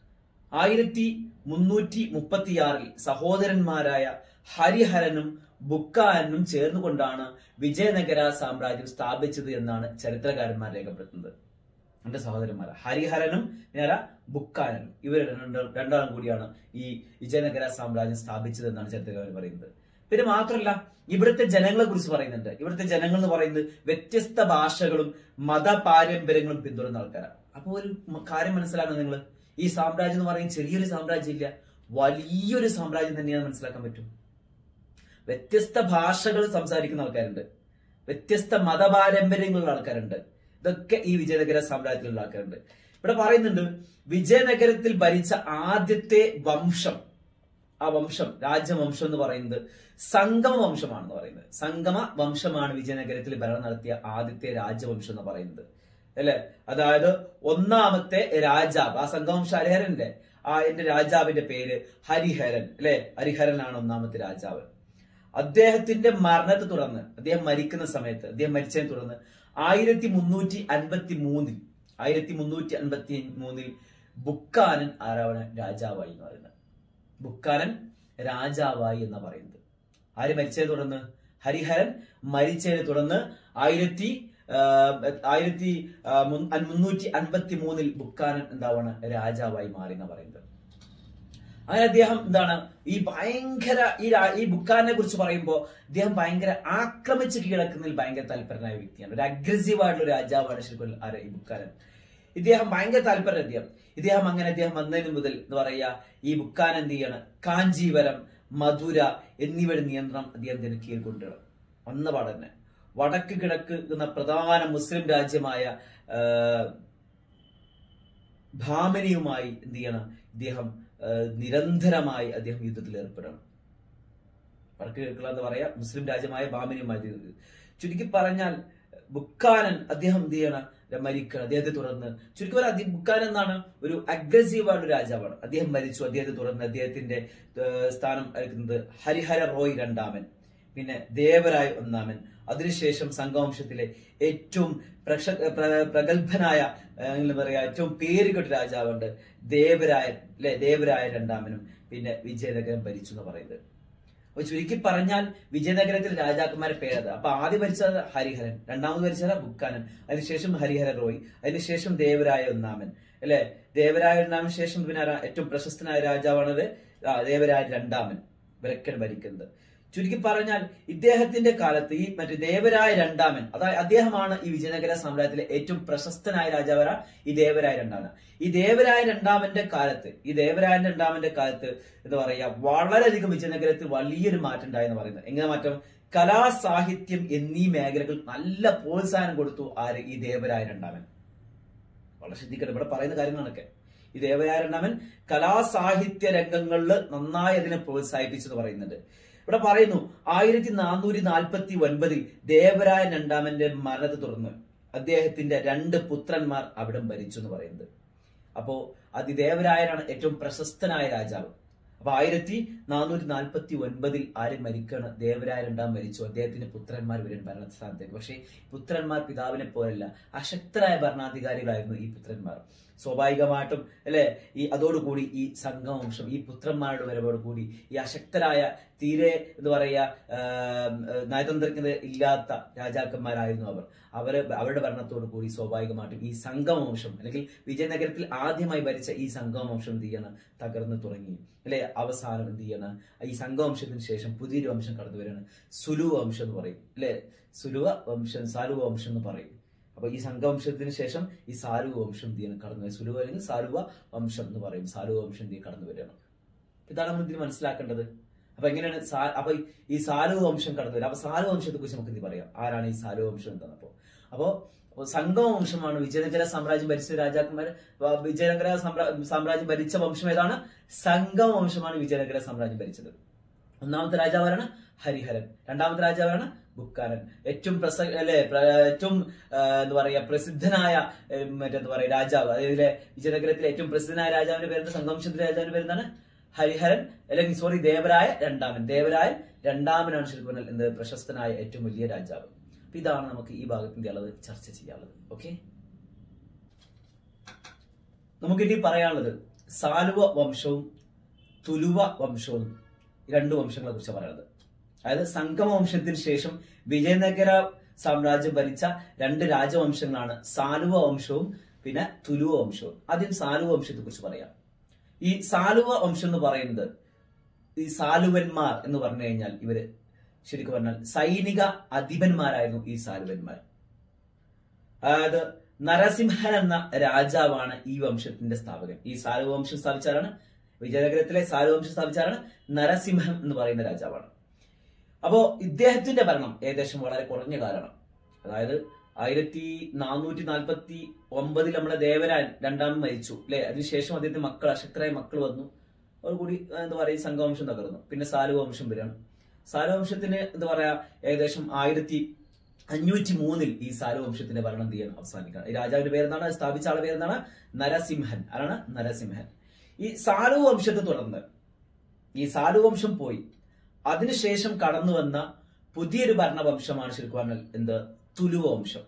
ആയിരത്തി മുന്നൂറ്റി മുപ്പത്തിയാറിൽ സഹോദരന്മാരായ ഹരിഹരനും ബുക്കാനും ചേർന്നുകൊണ്ടാണ് വിജയനഗര സാമ്രാജ്യം സ്ഥാപിച്ചത് എന്നാണ് ചരിത്രകാരന്മാർ രേഖപ്പെടുത്തുന്നത് രണ്ട് സഹോദരന്മാർ ഹരിഹരനും പിന്നെ ആരാ ബുക്കാനനും ഇവർ രണ്ടാളും രണ്ടാളും കൂടിയാണ് ഈ വിജയനഗര സാമ്രാജ്യം സ്ഥാപിച്ചത് എന്നാണ് ചരിത്രകാരൻ പറയുന്നത് പിന്നെ മാത്രമല്ല ഇവിടുത്തെ ജനങ്ങളെ കുറിച്ച് പറയുന്നുണ്ട് ഇവിടുത്തെ ജനങ്ങൾ എന്ന് പറയുന്നത് വ്യത്യസ്ത ഭാഷകളും മത പാരമ്പര്യങ്ങളും പിന്തുടരുന്ന ആൾക്കാരാണ് അപ്പോൾ ഒരു മ- കാര്യം മനസ്സിലാക്കണം നിങ്ങൾ ഈ സാമ്രാജ്യം എന്ന് പറയുന്നത് ചെറിയൊരു സാമ്രാജ്യം ഇല്ല വലിയൊരു സാമ്രാജ്യം തന്നെയാണ് മനസ്സിലാക്കാൻ പറ്റും വ്യത്യസ്ത ഭാഷകൾ സംസാരിക്കുന്ന ആൾക്കാരുണ്ട് വ്യത്യസ്ത മതപാരമ്പര്യങ്ങളുള്ള ആൾക്കാരുണ്ട് ഇതൊക്കെ ഈ വിജയനഗര സാമ്രാജ്യത്തിലുള്ള ആൾക്കാരുണ്ട് ഇവിടെ പറയുന്നുണ്ട് വിജയനഗരത്തിൽ ഭരിച്ച ആദ്യത്തെ വംശം ആ വംശം രാജവംശം എന്ന് പറയുന്നത് സംഗമ വംശമാണെന്ന് പറയുന്നത് സംഗമ വംശമാണ് വിജയനഗരത്തിൽ ഭരണം നടത്തിയ ആദ്യത്തെ രാജവംശം എന്ന് പറയുന്നത് അല്ലെ അതായത് ഒന്നാമത്തെ രാജാവ് ആ സംഗമവംശ ഹരിഹരന്റെ ആ എന്റെ രാജാവിന്റെ പേര് ഹരിഹരൻ അല്ലെ ഹരിഹരനാണ് ഒന്നാമത്തെ രാജാവ് അദ്ദേഹത്തിന്റെ മരണത്തെ തുടർന്ന് അദ്ദേഹം മരിക്കുന്ന സമയത്ത് അദ്ദേഹം മരിച്ചതിനെ തുടർന്ന് ആയിരത്തി മുന്നൂറ്റി അൻപത്തി മൂന്നിൽ ആയിരത്തി മുന്നൂറ്റി അൻപത്തി മൂന്നിൽ ബുക്കാനൻ ആരാവണ രാജാവായി എന്ന് പറയുന്നത് ബുക്കാനൻ രാജാവായി എന്ന് പറയുന്നത് ആര് മരിച്ചതിനെ തുടർന്ന് ഹരിഹരൻ മരിച്ചതിനെ തുടർന്ന് ആയിരത്തി ആ, ആയിരത്തി ആ, മുൻ- മുന്നൂറ്റി അൻപത്തി മൂന്നിൽ ബുക്കാനൻ എന്താണ് രാജാവായി മാറി എന്ന് പറയുന്നത് അങ്ങനെ അദ്ദേഹം എന്താണ് ഈ ഭയങ്കര ഈ രാ- ഈ ബുക്കാനെ കുറിച്ച് പറയുമ്പോൾ അദ്ദേഹം ഭയങ്കര ആക്രമിച്ച് കീഴടക്കുന്നതിൽ ഭയങ്കര താല്പര്യനായ വ്യക്തിയാണ് ഒരു അഗ്രസീവ് ആയിട്ടുള്ള ഒരു രാജാവാണ് ശരിക്കും ആര് ഈ ബുക്കാനൻ ഇദ്ദേഹം ഭയങ്കര താല്പര്യം അദ്ദേഹം ഇദ്ദേഹം അങ്ങനെ അദ്ദേഹം വന്നതിന് മുതൽ എന്ന് പറയുക ഈ ബുക്കാൻ എന്ത് ചെയ്യാണ് കാഞ്ചീവരം മധുര എന്നിവയുടെ നിയന്ത്രണം അദ്ദേഹത്തിന് കീഴിൽ കൊണ്ടുവരണം വന്ന പാടെ തന്നെ വടക്ക് കിഴക്ക് എന്ന പ്രധാന മുസ്ലിം രാജ്യമായ ആ, ഭാമനിയുമായി എന്ത് ചെയ്യണം ഇദ്ദേഹം ആ, നിരന്തരമായി അദ്ദേഹം യുദ്ധത്തിൽ ഏർപ്പെടണം വടക്ക് കിഴക്കുള്ള എന്താ പറയാ മുസ്ലിം രാജ്യമായ ഭാമനിയുമായി ഇത് ചുരുക്കി പറഞ്ഞാൽ ബുക്കാനൻ അദ്ദേഹം എന്ത് ചെയ്യണം മരിക്കണം അദ്ദേഹത്തെ തുടർന്ന് ചുരുക്കി പറയാം അദ്ദേഹം ബുക്കാനൻ എന്നാണ് ഒരു അഗ്രസീവ് ആയിട്ടുള്ള രാജാവാണ് അദ്ദേഹം മരിച്ചു അദ്ദേഹത്തെ തുടർന്ന് അദ്ദേഹത്തിന്റെ ഏഹ്, സ്ഥാനം എടുക്കുന്നത് ഹരിഹര റോയ് രണ്ടാമൻ പിന്നെ ദേവരായ് ഒന്നാമൻ അതിനുശേഷം സംഘവംശത്തിലെ ഏറ്റവും പ്രക്ഷ പ്ര- പ്രഗത്ഭനായ ഏഹ്, എന്താ പറയാ ഏറ്റവും പേരുകെട്ട രാജാവുണ്ട് ദേവരായൻ അല്ലെ ദേവരായ രണ്ടാമനും പിന്നെ വിജയനഗരം ഭരിച്ചു എന്ന് പറയുന്നത് അപ്പൊ ചുരുക്കി പറഞ്ഞാൽ വിജയനഗരത്തിൽ രാജാക്കന്മാരെ പേരത് അപ്പൊ ആദ്യം ഭരിച്ചത് ഹരിഹരൻ രണ്ടാമത് ഭരിച്ചത് ബുക്കാനൻ അതിനുശേഷം ഹരിഹര റോയ് അതിനുശേഷം ദേവരായ ഒന്നാമൻ അല്ലെ ദേവരായ ഒന്നാമന് ശേഷം പിന്നെ ആരാ? ഏറ്റവും പ്രശസ്തനായ രാജാവാണത് ആ, ദേവരായ രണ്ടാമൻ ഇവരൊക്കെയാണ് ഭരിക്കുന്നത് ചുരുക്കി പറഞ്ഞാൽ ഇദ്ദേഹത്തിന്റെ കാലത്ത് ഈ മറ്റേ ദേവരായ രണ്ടാമൻ അതായത് അദ്ദേഹമാണ് ഈ വിജയനഗര സാമ്രാജ്യത്തിലെ ഏറ്റവും പ്രശസ്തനായ രാജാവര ഈ ദേവരായ രണ്ടാമൻ ഈ ദേവരായ രണ്ടാമന്റെ കാലത്ത് ഈ ദേവരായ രണ്ടാമന്റെ കാലത്ത് എന്താ പറയാ വളരെയധികം വിജയനഗരത്തിൽ വലിയൊരു മാറ്റം ഉണ്ടായെന്ന് പറയുന്നത് എങ്ങനെ മാറ്റം കലാ സാഹിത്യം എന്നീ മേഖലകൾ നല്ല പ്രോത്സാഹനം കൊടുത്തു ആര് ഈ ദേവരായ രണ്ടാമൻ വളരെ ശ്രദ്ധിക്കണം ഇവിടെ പറയുന്ന കാര്യങ്ങളൊക്കെ ഈ ദേവരായ രണ്ടാമൻ കലാസാഹിത്യ രംഗങ്ങളിൽ നന്നായി അതിനെ പ്രോത്സാഹിപ്പിച്ചെന്ന് പറയുന്നുണ്ട് ഇവിടെ പറയുന്നു ആയിരത്തി നാനൂറ്റി നാൽപ്പത്തി ഒൻപതിൽ ദേവരായ രണ്ടാമന്റെ മരണത്തെ തുടർന്ന് അദ്ദേഹത്തിന്റെ രണ്ട് പുത്രന്മാർ അവിടം ഭരിച്ചു എന്ന് പറയുന്നത് അപ്പോ അതിദേവരായനാണ് ഏറ്റവും പ്രശസ്തനായ രാജാവ് അപ്പൊ ആയിരത്തി നാനൂറ്റി നാൽപ്പത്തി ഒൻപതിൽ ആര് മരിക്കാണ് ദേവരായ രണ്ടാം മരിച്ചു അദ്ദേഹത്തിന്റെ പുത്രന്മാർ വരും ഭരണസ്ഥാനത്തേക്ക് പക്ഷേ പുത്രന്മാർ പിതാവിനെ പോലല്ല അശക്തരായ ഭരണാധികാരികളായിരുന്നു ഈ പുത്രന്മാർ സ്വാഭാവികമായിട്ടും അല്ലെ ഈ അതോടുകൂടി ഈ സംഘവംശം ഈ പുത്രന്മാരുടെ വരവോട് കൂടി ഈ അശക്തരായ തീരെ എന്ന് പറയാ ആം, ഏഹ്, നയതന്ത്രജ്ഞത ഇല്ലാത്ത രാജാക്കന്മാരായിരുന്നു അവർ അവര് അവരുടെ ഭരണത്തോടു കൂടി സ്വാഭാവികമായിട്ടും ഈ സംഗമവംശം അല്ലെങ്കിൽ വിജയനഗരത്തിൽ ആദ്യമായി ഭരിച്ച ഈ സംഗമവംശം എന്ത് ചെയ്യണം തകർന്നു തുടങ്ങി അല്ലെ അവസാനം എന്ത് ചെയ്യണം ഈ സംഘവംശത്തിന് ശേഷം പുതിയൊരു വംശം കടന്നു വരികയാണ് സുലു വംശം എന്ന് പറയും അല്ലെ സുലുവ വംശം സാലുവ വംശം എന്ന് പറയും അപ്പൊ ഈ സംഘവംശത്തിന് ശേഷം ഈ സാലുവ വംശം എന്ത് ചെയ്യണം കടന്നു വരും സുലുവ അല്ലെങ്കിൽ സാലുവ വംശം എന്ന് പറയും സാലുവ വംശം എന്ത് ചെയ്യും കടന്നു വരികയാണ് ഇതാണ് നമ്മൾ ഇതിന് മനസ്സിലാക്കേണ്ടത് അപ്പൊ എങ്ങനെയാണ് സാ- അപ്പൊ ഈ- ഈ സാലുവ വംശം കടന്നു വരിക അപ്പൊ സാലുവ വംശത്തെ കുറിച്ച് നമുക്ക് എന്ത് പറയാം ആരാണ് ഈ സാലുവ വംശം എന്താണ് അപ്പോ അപ്പോ അപ്പോ സംഗമ വംശമാണ് വിജയനഗര സാമ്രാജ്യം ഭരിച്ച രാജാക്കന്മാർ വിജയനഗര സാമ്രാ- സാമ്രാജ്യം ഭരിച്ച വംശം ഏതാണ് സംഗമ വംശമാണ് വിജയനഗര സാമ്രാജ്യം ഭരിച്ചത് ഒന്നാമത്തെ രാജാവാരാണ് ഹരിഹരൻ രണ്ടാമത്തെ രാജാവാണ് ബുക്കാനൻ ഏറ്റവും പ്രസ അല്ലെ പ്ര- ഏറ്റവും ആ, എന്താ പറയാ പ്രസിദ്ധനായ ഏ, മറ്റെന്താ പറയാ രാജാവ് അതായത് വിജയനഗരത്തിലെ ഏറ്റവും പ്രസിദ്ധനായ രാജാവിന്റെ പേര് സംഗമശത്തിന്റെ രാജാവിന്റെ പേരെന്താണ് ഹരിഹരൻ അല്ലെങ്കിൽ സോറി ദേവരായ രണ്ടാമൻ ദേവരായൻ രണ്ടാമനാണ് ശരിക്കും പറഞ്ഞാൽ എന്ത് പ്രശസ്തനായ ഏറ്റവും വലിയ രാജാവ് അപ്പൊ ഇതാണ് നമുക്ക് ഈ ഭാഗത്തിന്റെ അളവ് ചർച്ച ചെയ്യാനുള്ളത് ഓക്കെ നമുക്ക് ഇനി പറയാനുള്ളത് സാലുവ വംശവും തുലുവ വംശവും രണ്ട് വംശങ്ങളെ കുറിച്ച് പറയുന്നത് അതായത് സംഗമ വംശത്തിന് ശേഷം വിജയനഗര സാമ്രാജ്യം ഭരിച്ച രണ്ട് രാജവംശങ്ങളാണ് സാലുവ വംശവും പിന്നെ തുലുവ വംശവും ആദ്യം സാലുവ വംശത്തെ കുറിച്ച് പറയാം ഈ സാലുവ വംശം എന്ന് പറയുന്നത് ഈ സാലുവന്മാർ എന്ന് പറഞ്ഞു കഴിഞ്ഞാൽ ഇവര് ശരിക്കും പറഞ്ഞാൽ സൈനിക അധിപന്മാരായിരുന്നു ഈ സാലുവന്മാർ അതായത് നരസിംഹൻ എന്ന രാജാവാണ് ഈ വംശത്തിന്റെ സ്ഥാപകൻ ഈ സാലുവ വംശം സ്ഥാപിച്ചാലാണ് വിജയനഗരത്തിലെ സാലുവ വംശം സ്ഥാപിച്ചാലാണ് നരസിംഹം എന്ന് പറയുന്ന രാജാവാണ് അപ്പോ ഇദ്ദേഹത്തിന്റെ ഭരണം ഏകദേശം വളരെ കുറഞ്ഞ കാലമാണ് അതായത് ആയിരത്തി നാനൂറ്റി നാൽപ്പത്തി ഒമ്പതിൽ നമ്മളെ ദേവരാൻ രണ്ടാമൻ മരിച്ചു അല്ലെ അതിനുശേഷം അദ്ദേഹത്തിന് മക്കൾ അശക്തരായ മക്കൾ വന്നു കൂടി എന്താ പറയുക സംഘവംശം തകർന്നു പിന്നെ സാലുവംശം വരികയാണ് സാലുവംശത്തിന് എന്താ പറയാ ഏകദേശം ആയിരത്തി അഞ്ഞൂറ്റി മൂന്നിൽ ഈ സാലുവംശത്തിന്റെ ഭരണം എന്ത് ചെയ്യണം അവസാനിക്കണം ഈ രാജാവിന്റെ പേരെന്താണ് സ്ഥാപിച്ച ആളുടെ പേരെന്താണ് നരസിംഹൻ ആരാണ് നരസിംഹൻ ഈ സാലുവംശത്തെ തുടർന്ന് ഈ സാലുവംശം പോയി അതിനുശേഷം കടന്നു വന്ന പുതിയൊരു ഭരണവംശമാണ് ശരിക്കും പറഞ്ഞാൽ എന്ത് തുലു വംശം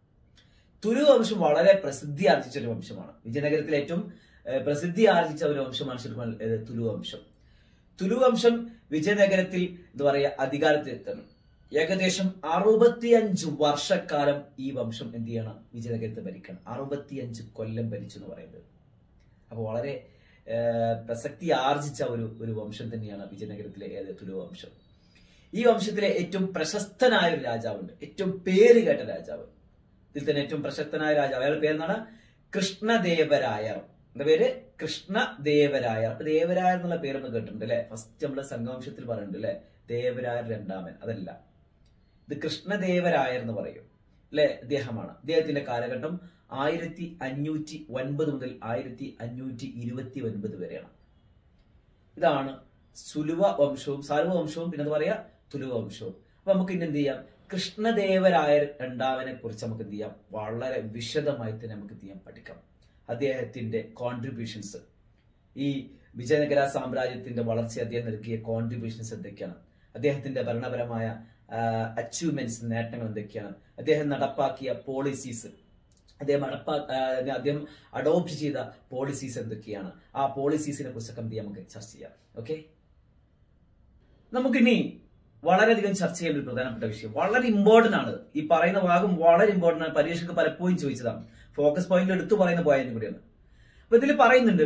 തുലു വംശം വളരെ പ്രസിദ്ധി ആർജിച്ച ഒരു വംശമാണ് വിജയനഗരത്തിലെ ഏറ്റവും ഏഹ്, പ്രസിദ്ധി ആർജിച്ച ഒരു വംശമാണ് ശരിക്കും പറഞ്ഞാൽ ഏത് തുലു വംശം തുലു വംശം വിജയനഗരത്തിൽ എന്താ പറയുക അധികാരത്തിൽ എത്തണം ഏകദേശം അറുപത്തിയഞ്ച് വർഷക്കാലം ഈ വംശം എന്ത് ചെയ്യണം വിജയനഗരത്തെ ഭരിക്കണം അറുപത്തിയഞ്ച് കൊല്ലം ഭരിച്ചു എന്ന് പറയുന്നത് അപ്പൊ വളരെ ഏഹ്, പ്രസക്തി ആർജിച്ച ഒരു ഒരു വംശം തന്നെയാണ് വിജയനഗരത്തിലെ ഏത് തുലു വംശം ഈ വംശത്തിലെ ഏറ്റവും പ്രശസ്തനായ ഒരു രാജാവുണ്ട് ഏറ്റവും പേര് കേട്ട രാജാവ് ഇതിൽ തന്നെ ഏറ്റവും പ്രശസ്തനായ രാജാവ് അയാളുടെ പേരെന്താണ് കൃഷ്ണദേവരായർ എന്താ പേര് കൃഷ്ണദേവരായർ അപ്പൊ ദേവരായർ എന്നുള്ള പേരൊന്ന് കേട്ടിട്ടുണ്ട് അല്ലെ ഫസ്റ്റ് നമ്മള് സംഘവംശത്തിൽ പറയുന്നുണ്ട് അല്ലെ ദേവരായർ രണ്ടാമൻ അതല്ല ഇത് കൃഷ്ണദേവരായർ എന്ന് പറയും അല്ലെ അദ്ദേഹമാണ് അദ്ദേഹത്തിന്റെ കാലഘട്ടം ആയിരത്തി അഞ്ഞൂറ്റി ഒൻപത് മുതൽ ആയിരത്തി അഞ്ഞൂറ്റി ഇരുപത്തി ഒൻപത് വരെയാണ് ഇതാണ് സുലുവ വംശവും സാലുവ വംശവും പിന്നെ എന്താ പറയാ തുലുവ വംശവും അപ്പൊ നമുക്ക് ഇനി എന്ത് ചെയ്യാം കൃഷ്ണദേവരായ രണ്ടാമനെ കുറിച്ച് നമുക്ക് എന്ത് ചെയ്യാം വളരെ വിശദമായി തന്നെ നമുക്ക് എന്ത് ചെയ്യാം പഠിക്കാം അദ്ദേഹത്തിന്റെ കോൺട്രിബ്യൂഷൻസ് ഈ വിജയനഗര സാമ്രാജ്യത്തിന്റെ വളർച്ച അദ്ദേഹം നൽകിയ കോൺട്രിബ്യൂഷൻസ് എന്തൊക്കെയാണ് അദ്ദേഹത്തിന്റെ ഭരണപരമായ അച്ചീവ്മെന്റ്സ് നേട്ടങ്ങൾ എന്തൊക്കെയാണ് അദ്ദേഹം നടപ്പാക്കിയ പോളിസീസ് അദ്ദേഹം നടപ്പാ ആ, അദ്ദേഹം അഡോപ്റ്റ് ചെയ്ത പോളിസീസ് എന്തൊക്കെയാണ് ആ പോളിസീസിനെ കുറിച്ചൊക്കെ എന്ത് ചെയ്യാം നമുക്ക് ചർച്ച ചെയ്യാം ഓക്കെ നമുക്കിനി വളരെയധികം ചർച്ച ചെയ്യേണ്ട ഒരു പ്രധാനപ്പെട്ട വിഷയം വളരെ ഇമ്പോർട്ടന്റ് ആണ് ഈ പറയുന്ന ഭാഗം വളരെ ഇമ്പോർട്ടന്റ് ആണ് പരീക്ഷയ്ക്ക് പലപ്പോഴും ചോദിച്ചതാണ് ഫോക്കസ് പോയിന്റ് എടുത്തു പറയുന്ന പോയിന്റ് കൂടിയാണ് അപ്പൊ ഇതിൽ പറയുന്നുണ്ട്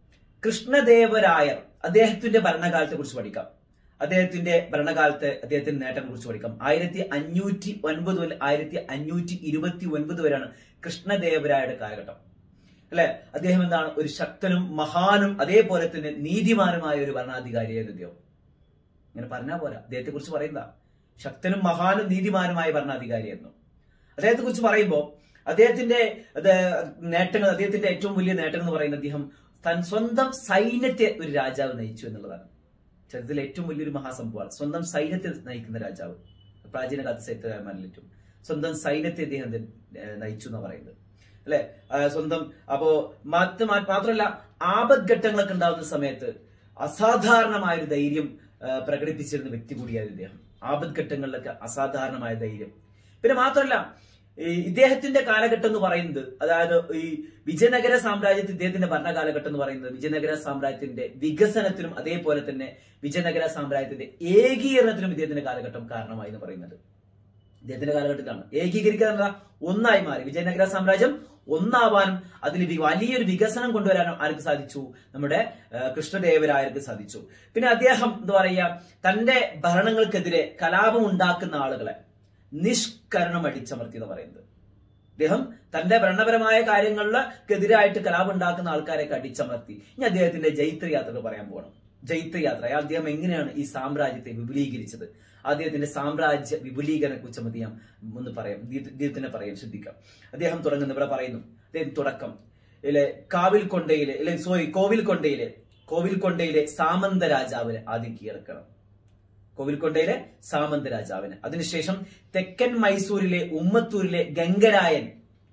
കൃഷ്ണദേവരായർ അദ്ദേഹത്തിന്റെ ഭരണകാലത്തെ കുറിച്ച് പഠിക്കാം അദ്ദേഹത്തിന്റെ ഭരണകാലത്തെ അദ്ദേഹത്തിന്റെ നേട്ടങ്ങളെ കുറിച്ച് പഠിക്കാം ആയിരത്തി അഞ്ഞൂറ്റി ഒൻപത് മുതൽ ആയിരത്തി അഞ്ഞൂറ്റി ഇരുപത്തി ഒൻപത് വരെയാണ് കൃഷ്ണദേവരായരുടെ കാലഘട്ടം അല്ലെ അദ്ദേഹം എന്താണ് ഒരു ശക്തനും മഹാനും അതേപോലെ തന്നെ നീതിമാനുമായ ഒരു ഭരണാധികാരിയായിരുന്നു അദ്ദേഹം ഇങ്ങനെ പറഞ്ഞാൽ പോരാ അദ്ദേഹത്തെ കുറിച്ച് പറയുന്ന ശക്തനും മഹാനും നീതിമാനുമായ ഭരണാധികാരിയായിരുന്നു അദ്ദേഹത്തെ കുറിച്ച് പറയുമ്പോൾ അദ്ദേഹത്തിന്റെ അത് നേട്ടങ്ങൾ അദ്ദേഹത്തിന്റെ ഏറ്റവും വലിയ നേട്ടം എന്ന് പറയുന്നത് അദ്ദേഹം തൻ സ്വന്തം സൈന്യത്തെ ഒരു രാജാവ് നയിച്ചു എന്നുള്ളതാണ് ചരിത്രത്തിലെ ഏറ്റവും വലിയൊരു മഹാസംഭവമാണ് സ്വന്തം സൈന്യത്തെ നയിക്കുന്ന രാജാവ് പ്രാചീന കാലത്ത് ചരിത്രകാരന്മാരിൽ ഏറ്റവും സ്വന്തം സൈന്യത്തെ അദ്ദേഹം എന്ത്, ഏഹ്, നയിച്ചു എന്ന് പറയുന്നത് അല്ലെ സ്വന്തം അപ്പോ മാത്ര മാത്രമല്ല ആപദ്ഘട്ടങ്ങളൊക്കെ ഉണ്ടാവുന്ന സമയത്ത് അസാധാരണമായ ഒരു ധൈര്യം ആ, പ്രകടിപ്പിച്ചിരുന്ന വ്യക്തി കൂടിയായിരുന്നു ഇദ്ദേഹം ആപദ്ഘട്ടങ്ങളിലൊക്കെ അസാധാരണമായ ധൈര്യം പിന്നെ മാത്രമല്ല ഈ ഇദ്ദേഹത്തിന്റെ കാലഘട്ടം എന്ന് പറയുന്നത് അതായത് ഈ വിജയനഗര സാമ്രാജ്യത്തിൽ ഇദ്ദേഹത്തിന്റെ ഭരണകാലഘട്ടം എന്ന് പറയുന്നത് വിജയനഗര സാമ്രാജ്യത്തിന്റെ വികസനത്തിനും അതേപോലെ തന്നെ വിജയനഗര സാമ്രാജ്യത്തിന്റെ ഏകീകരണത്തിനും ഇദ്ദേഹത്തിന്റെ കാലഘട്ടം കാരണമായി എന്ന് പറയുന്നത് ഇദ്ദേഹത്തിന്റെ കാലഘട്ടത്തിലാണ് ഏകീകരിക്കുക എന്നത് ഒന്നായി മാറി വിജയനഗര സാമ്രാജ്യം ഒന്നാവാനും അതിൽ വി- വലിയൊരു വികസനം കൊണ്ടുവരാനും ആർക്ക് സാധിച്ചു നമ്മുടെ ആ, കൃഷ്ണദേവരായർക്ക് സാധിച്ചു പിന്നെ അദ്ദേഹം എന്താ പറയുക തന്റെ ഭരണങ്ങൾക്കെതിരെ കലാപം ഉണ്ടാക്കുന്ന ആളുകളെ നിഷ്കരണം അടിച്ചമർത്തി എന്ന് പറയുന്നത് അദ്ദേഹം തന്റെ ഭരണപരമായ കാര്യങ്ങളിലെതിരായിട്ട് കലാപം ഉണ്ടാക്കുന്ന ആൾക്കാരെയൊക്കെ അടിച്ചമർത്തി ഇനി അദ്ദേഹത്തിന്റെ ജൈത്ര യാത്രകൾ പറയാൻ പോകണം ജൈത്ര യാത്ര അയാൾ അദ്ദേഹം എങ്ങനെയാണ് ഈ സാമ്രാജ്യത്തെ വിപുലീകരിച്ചത് അദ്ദേഹത്തിന്റെ സാമ്രാജ്യ വിപുലീകരണത്തെ കുറിച്ച് നമുക്ക് ഞാൻ ഒന്ന് പറയാം ദീ- ദീപത്തിനെ പറയാം ശ്രദ്ധിക്കാം അദ്ദേഹം തുടങ്ങുന്ന ഇവിടെ പറയുന്നു അദ്ദേഹം തുടക്കം ഇല്ലെ കാവിൽക്കൊണ്ടയിലെ ഇല്ലെ സോറി കോവിൽക്കൊണ്ടയിലെ കോവിൽക്കൊണ്ടയിലെ സാമന്ത രാജാവിനെ ആദ്യം കീഴടക്കണം കോവിൽക്കൊണ്ടയിലെ സാമന്ത രാജാവിന് അതിനുശേഷം തെക്കൻ മൈസൂരിലെ ഉമ്മത്തൂരിലെ ഗംഗരായൻ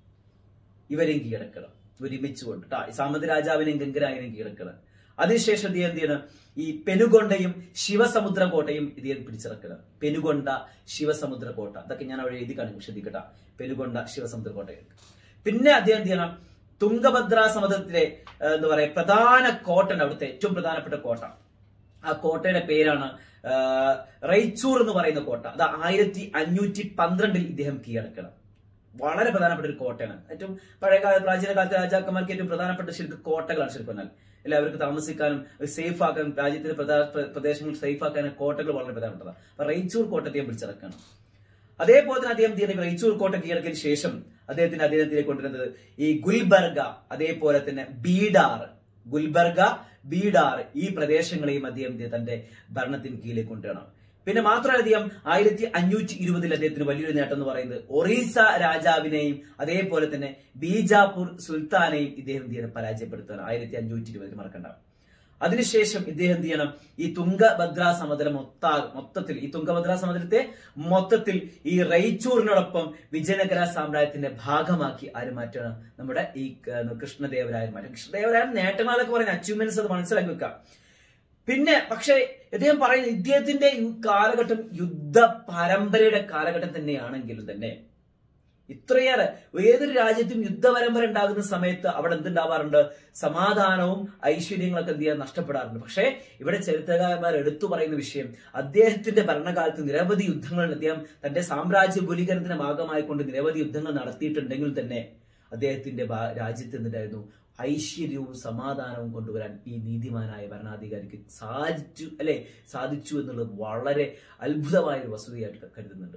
ഇവരെയും കീഴടക്കണം ഒരുമിച്ചുകൊണ്ട് ട്ടാ. ഈ സാമന്ത രാജാവിനെയും ഗംഗരായനെയും കീഴടക്കണം അതിനുശേഷം ഇദ്ദേഹം എന്ത് ചെയ്യണം ഈ പെനുകൊണ്ടയും ശിവസമുദ്ര കോട്ടയും ഇദ്ദേഹം പിടിച്ചിറക്കണം പെനുകൊണ്ട ശിവസമുദ്ര കോട്ട അതൊക്കെ ഞാൻ അവിടെ എഴുതി കാണിക്കും ശ്രദ്ധിക്കട്ട പെനുകൊണ്ട ശിവസമുദ്ര കോട്ട പിന്നെ അദ്ദേഹം എന്ത് ചെയ്യണം തുംഗഭദ്ര സമുദ്രത്തിലെ ആ, എന്താ പറയാ പ്രധാന കോട്ട ഉണ്ട് അവിടുത്തെ ഏറ്റവും പ്രധാനപ്പെട്ട കോട്ട ആ കോട്ടയുടെ പേരാണ് ആ, റൈച്ചൂർ എന്ന് പറയുന്ന കോട്ട അത് ആയിരത്തി അഞ്ഞൂറ്റി പന്ത്രണ്ടിൽ ഇദ്ദേഹം കീഴടക്കണം വളരെ പ്രധാനപ്പെട്ട ഒരു കോട്ടയാണ് ഏറ്റവും പഴയ കാല പ്രാചീന കാലത്തെ രാജാക്കന്മാർക്ക് ഏറ്റവും പ്രധാനപ്പെട്ട ശരിക്കും കോട്ടകളാണ് ശരിക്കും പറഞ്ഞാൽ എല്ലാവർക്കും താമസിക്കാനും സേഫ് ആക്കാനും രാജ്യത്തിന്റെ പ്രധാന പ്ര- പ്രദേശങ്ങൾ സേഫ് ആക്കാനും കോട്ടകൾ വളരെ പ്രധാനപ്പെട്ടതാണ് അപ്പൊ റൈച്ചൂർ കോട്ട അദ്ദേഹം പിടിച്ചിറക്കണം അതേപോലെ തന്നെ അദ്ദേഹം തീരെ റൈച്ചൂർ കോട്ട കീഴടക്കിയതിനു ശേഷം അദ്ദേഹത്തിന്റെ അദ്ദേഹത്തിലേക്ക് കൊണ്ടുവരുന്നത് ഈ ഗുൽബർഗ അതേപോലെ തന്നെ ബീഡാർ ഗുൽബർഗ ബീഡാർ ഈ പ്രദേശങ്ങളെയും അദ്ദേഹം തന്റെ ഭരണത്തിന് കീഴിലേക്ക് കൊണ്ടുവരണം പിന്നെ മാത്രമല്ല അദ്ദേഹം ആയിരത്തി അഞ്ഞൂറ്റി ഇരുപതിൽ അദ്ദേഹത്തിന് വലിയൊരു നേട്ടം എന്ന് പറയുന്നത് ഒറീസ രാജാവിനെയും അതേപോലെ തന്നെ ബീജാപൂർ സുൽത്താനെയും ഇദ്ദേഹം എന്ത് ചെയ്യണം പരാജയപ്പെടുത്തുകയാണ് ആയിരത്തി അഞ്ഞൂറ്റി ഇരുപതിൽ മറക്കണ്ട അതിനുശേഷം ഇദ്ദേഹം എന്ത് ചെയ്യണം ഈ തുംഗഭദ്ര സമതലം മൊത്ത മൊത്തത്തിൽ ഈ തുംഗഭദ്ര സമതലത്തെ മൊത്തത്തിൽ ഈ റൈച്ചൂറിനോടൊപ്പം വിജയനഗര സാമ്രാജ്യത്തിന്റെ ഭാഗമാക്കി ആര് മാറ്റണം നമ്മുടെ ഈ ഏഹ്, കൃഷ്ണദേവരായൻ മാറ്റം കൃഷ്ണദേവരായൻ നേട്ടങ്ങളൊക്കെ പറയുന്ന അച്ചീവ്മെന്റ്സ് അത് മനസ്സിലാക്കി വെക്കാം പിന്നെ പക്ഷേ ഇദ്ദേഹം പറയുന്നത് ഇദ്ദേഹത്തിന്റെ ഈ കാലഘട്ടം യുദ്ധ പരമ്പരയുടെ കാലഘട്ടം തന്നെയാണെങ്കിലും തന്നെ ഇത്രയേറെ ഏതൊരു രാജ്യത്തും യുദ്ധ പരമ്പര ഉണ്ടാകുന്ന സമയത്ത് അവിടെ എന്തുണ്ടാവാറുണ്ട് സമാധാനവും ഐശ്വര്യങ്ങളൊക്കെ എന്ത് ചെയ്യാൻ നഷ്ടപ്പെടാറുണ്ട് പക്ഷേ ഇവിടെ ചരിത്രകാരന്മാർ എടുത്തു പറയുന്ന വിഷയം അദ്ദേഹത്തിന്റെ ഭരണകാലത്ത് നിരവധി യുദ്ധങ്ങൾ അദ്ദേഹം തന്റെ സാമ്രാജ്യ ബലീകരണത്തിന്റെ ഭാഗമായിക്കൊണ്ട് നിരവധി യുദ്ധങ്ങൾ നടത്തിയിട്ടുണ്ടെങ്കിൽ തന്നെ അദ്ദേഹത്തിന്റെ ഭാ- രാജ്യത്ത് എന്തുണ്ടായിരുന്നു ഐശ്വര്യവും സമാധാനവും കൊണ്ടുവരാൻ ഈ നീതിമാനായ ഭരണാധികാരിക്ക് സാധിച്ചു അല്ലെ സാധിച്ചു എന്നുള്ളത് വളരെ അത്ഭുതമായ ഒരു വസ്തുതയായിട്ട് കരുതുന്നുണ്ട്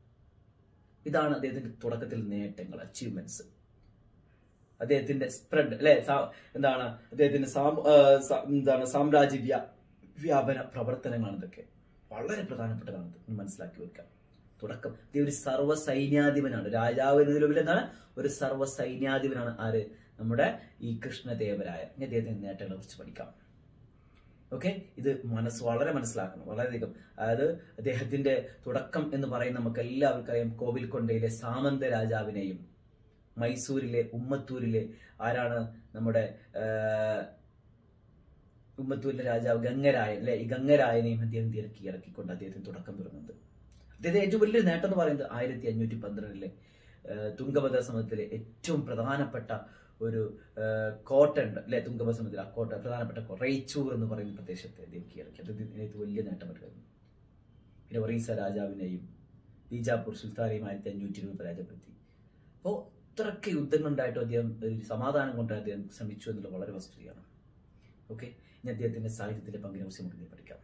ഇതാണ് അദ്ദേഹത്തിന്റെ തുടക്കത്തിൽ നേട്ടങ്ങൾ അച്ചീവ്മെന്റ്സ് അദ്ദേഹത്തിന്റെ സ്പ്രെഡ് അല്ലെ എന്താണ് അദ്ദേഹത്തിന്റെ സാം- ആ, സ- എന്താണ് സാമ്രാജ്യ വ്യാ- വ്യാപന പ്രവർത്തനങ്ങളാണ് ഇതൊക്കെ വളരെ പ്രധാനപ്പെട്ടതാണ് ഇത്. ഒന്ന് മനസ്സിലാക്കി വെക്കാം തുടക്കം അദ്ദേഹം ഒരു സർവ്വ സൈന്യാധിപനാണ് രാജാവ് എന്നതിലുപരി എന്താണ് ഒരു സർവ്വ സൈന്യാധിപനാണ് ആര് നമ്മുടെ ഈ കൃഷ്ണദേവരായ ഇനി അദ്ദേഹത്തിന്റെ നേട്ടങ്ങളെ കുറിച്ച് പഠിക്കാം ഓക്കെ ഇത് മനസ്സ് വളരെ മനസ്സിലാക്കണം വളരെയധികം അതായത് അദ്ദേഹത്തിന്റെ തുടക്കം എന്ന് പറയുന്ന നമുക്ക് എല്ലാവർക്കും അറിയാം കോവിൽക്കൊണ്ടയിലെ സാമന്ത രാജാവിനെയും മൈസൂരിലെ ഉമ്മത്തൂരിലെ ആരാണ് നമ്മുടെ ആ, ഉമ്മത്തൂരിലെ രാജാവ് ഗംഗരായൻ അല്ലെ ഈ ഗംഗരായനെയും അദ്ദേഹം തിരക്കി ഇറക്കിക്കൊണ്ട് അദ്ദേഹത്തിന് തുടക്കം തുടങ്ങുന്നത് അദ്ദേഹത്തെ ഏറ്റവും വലിയൊരു നേട്ടം എന്ന് പറയുന്നത് ആയിരത്തി അഞ്ഞൂറ്റി പന്ത്രണ്ടിലെ തുംഗഭദ്ര സമുദ്രത്തിലെ ഏറ്റവും പ്രധാനപ്പെട്ട ഒരു ആ, കോട്ട ഉണ്ട് അല്ലെ തുംഗഭദ്ര സമുദ്രം ആ കോട്ട പ്രധാനപ്പെട്ട കോ- റൈച്ചൂർ എന്ന് പറയുന്ന പ്രദേശത്തെ അദ്ദേഹം കീഴടക്കി അത് ഇതിനകത്ത് വലിയ നേട്ടമായിരുന്നു പിന്നെ ഒറീസ രാജാവിനെയും ബീജാപൂർ സുൽത്താനെയും ആയിരത്തി അഞ്ഞൂറ്റി ഇരുപത് പരാജയപ്പെടുത്തി അപ്പോൾ ഇത്രയൊക്കെ യുദ്ധങ്ങൾ ഉണ്ടായിട്ടും അദ്ദേഹം ഒരു സമാധാനം കൊണ്ട് അദ്ദേഹം ശ്രമിച്ചു എന്നുള്ള വളരെ വസ്തുതയാണ് ഓക്കെ ഇനി അദ്ദേഹത്തിന്റെ സാഹിത്യത്തിലെ പങ്കിനെ കുറിച്ച് നമുക്ക് ഇനി പഠിക്കാം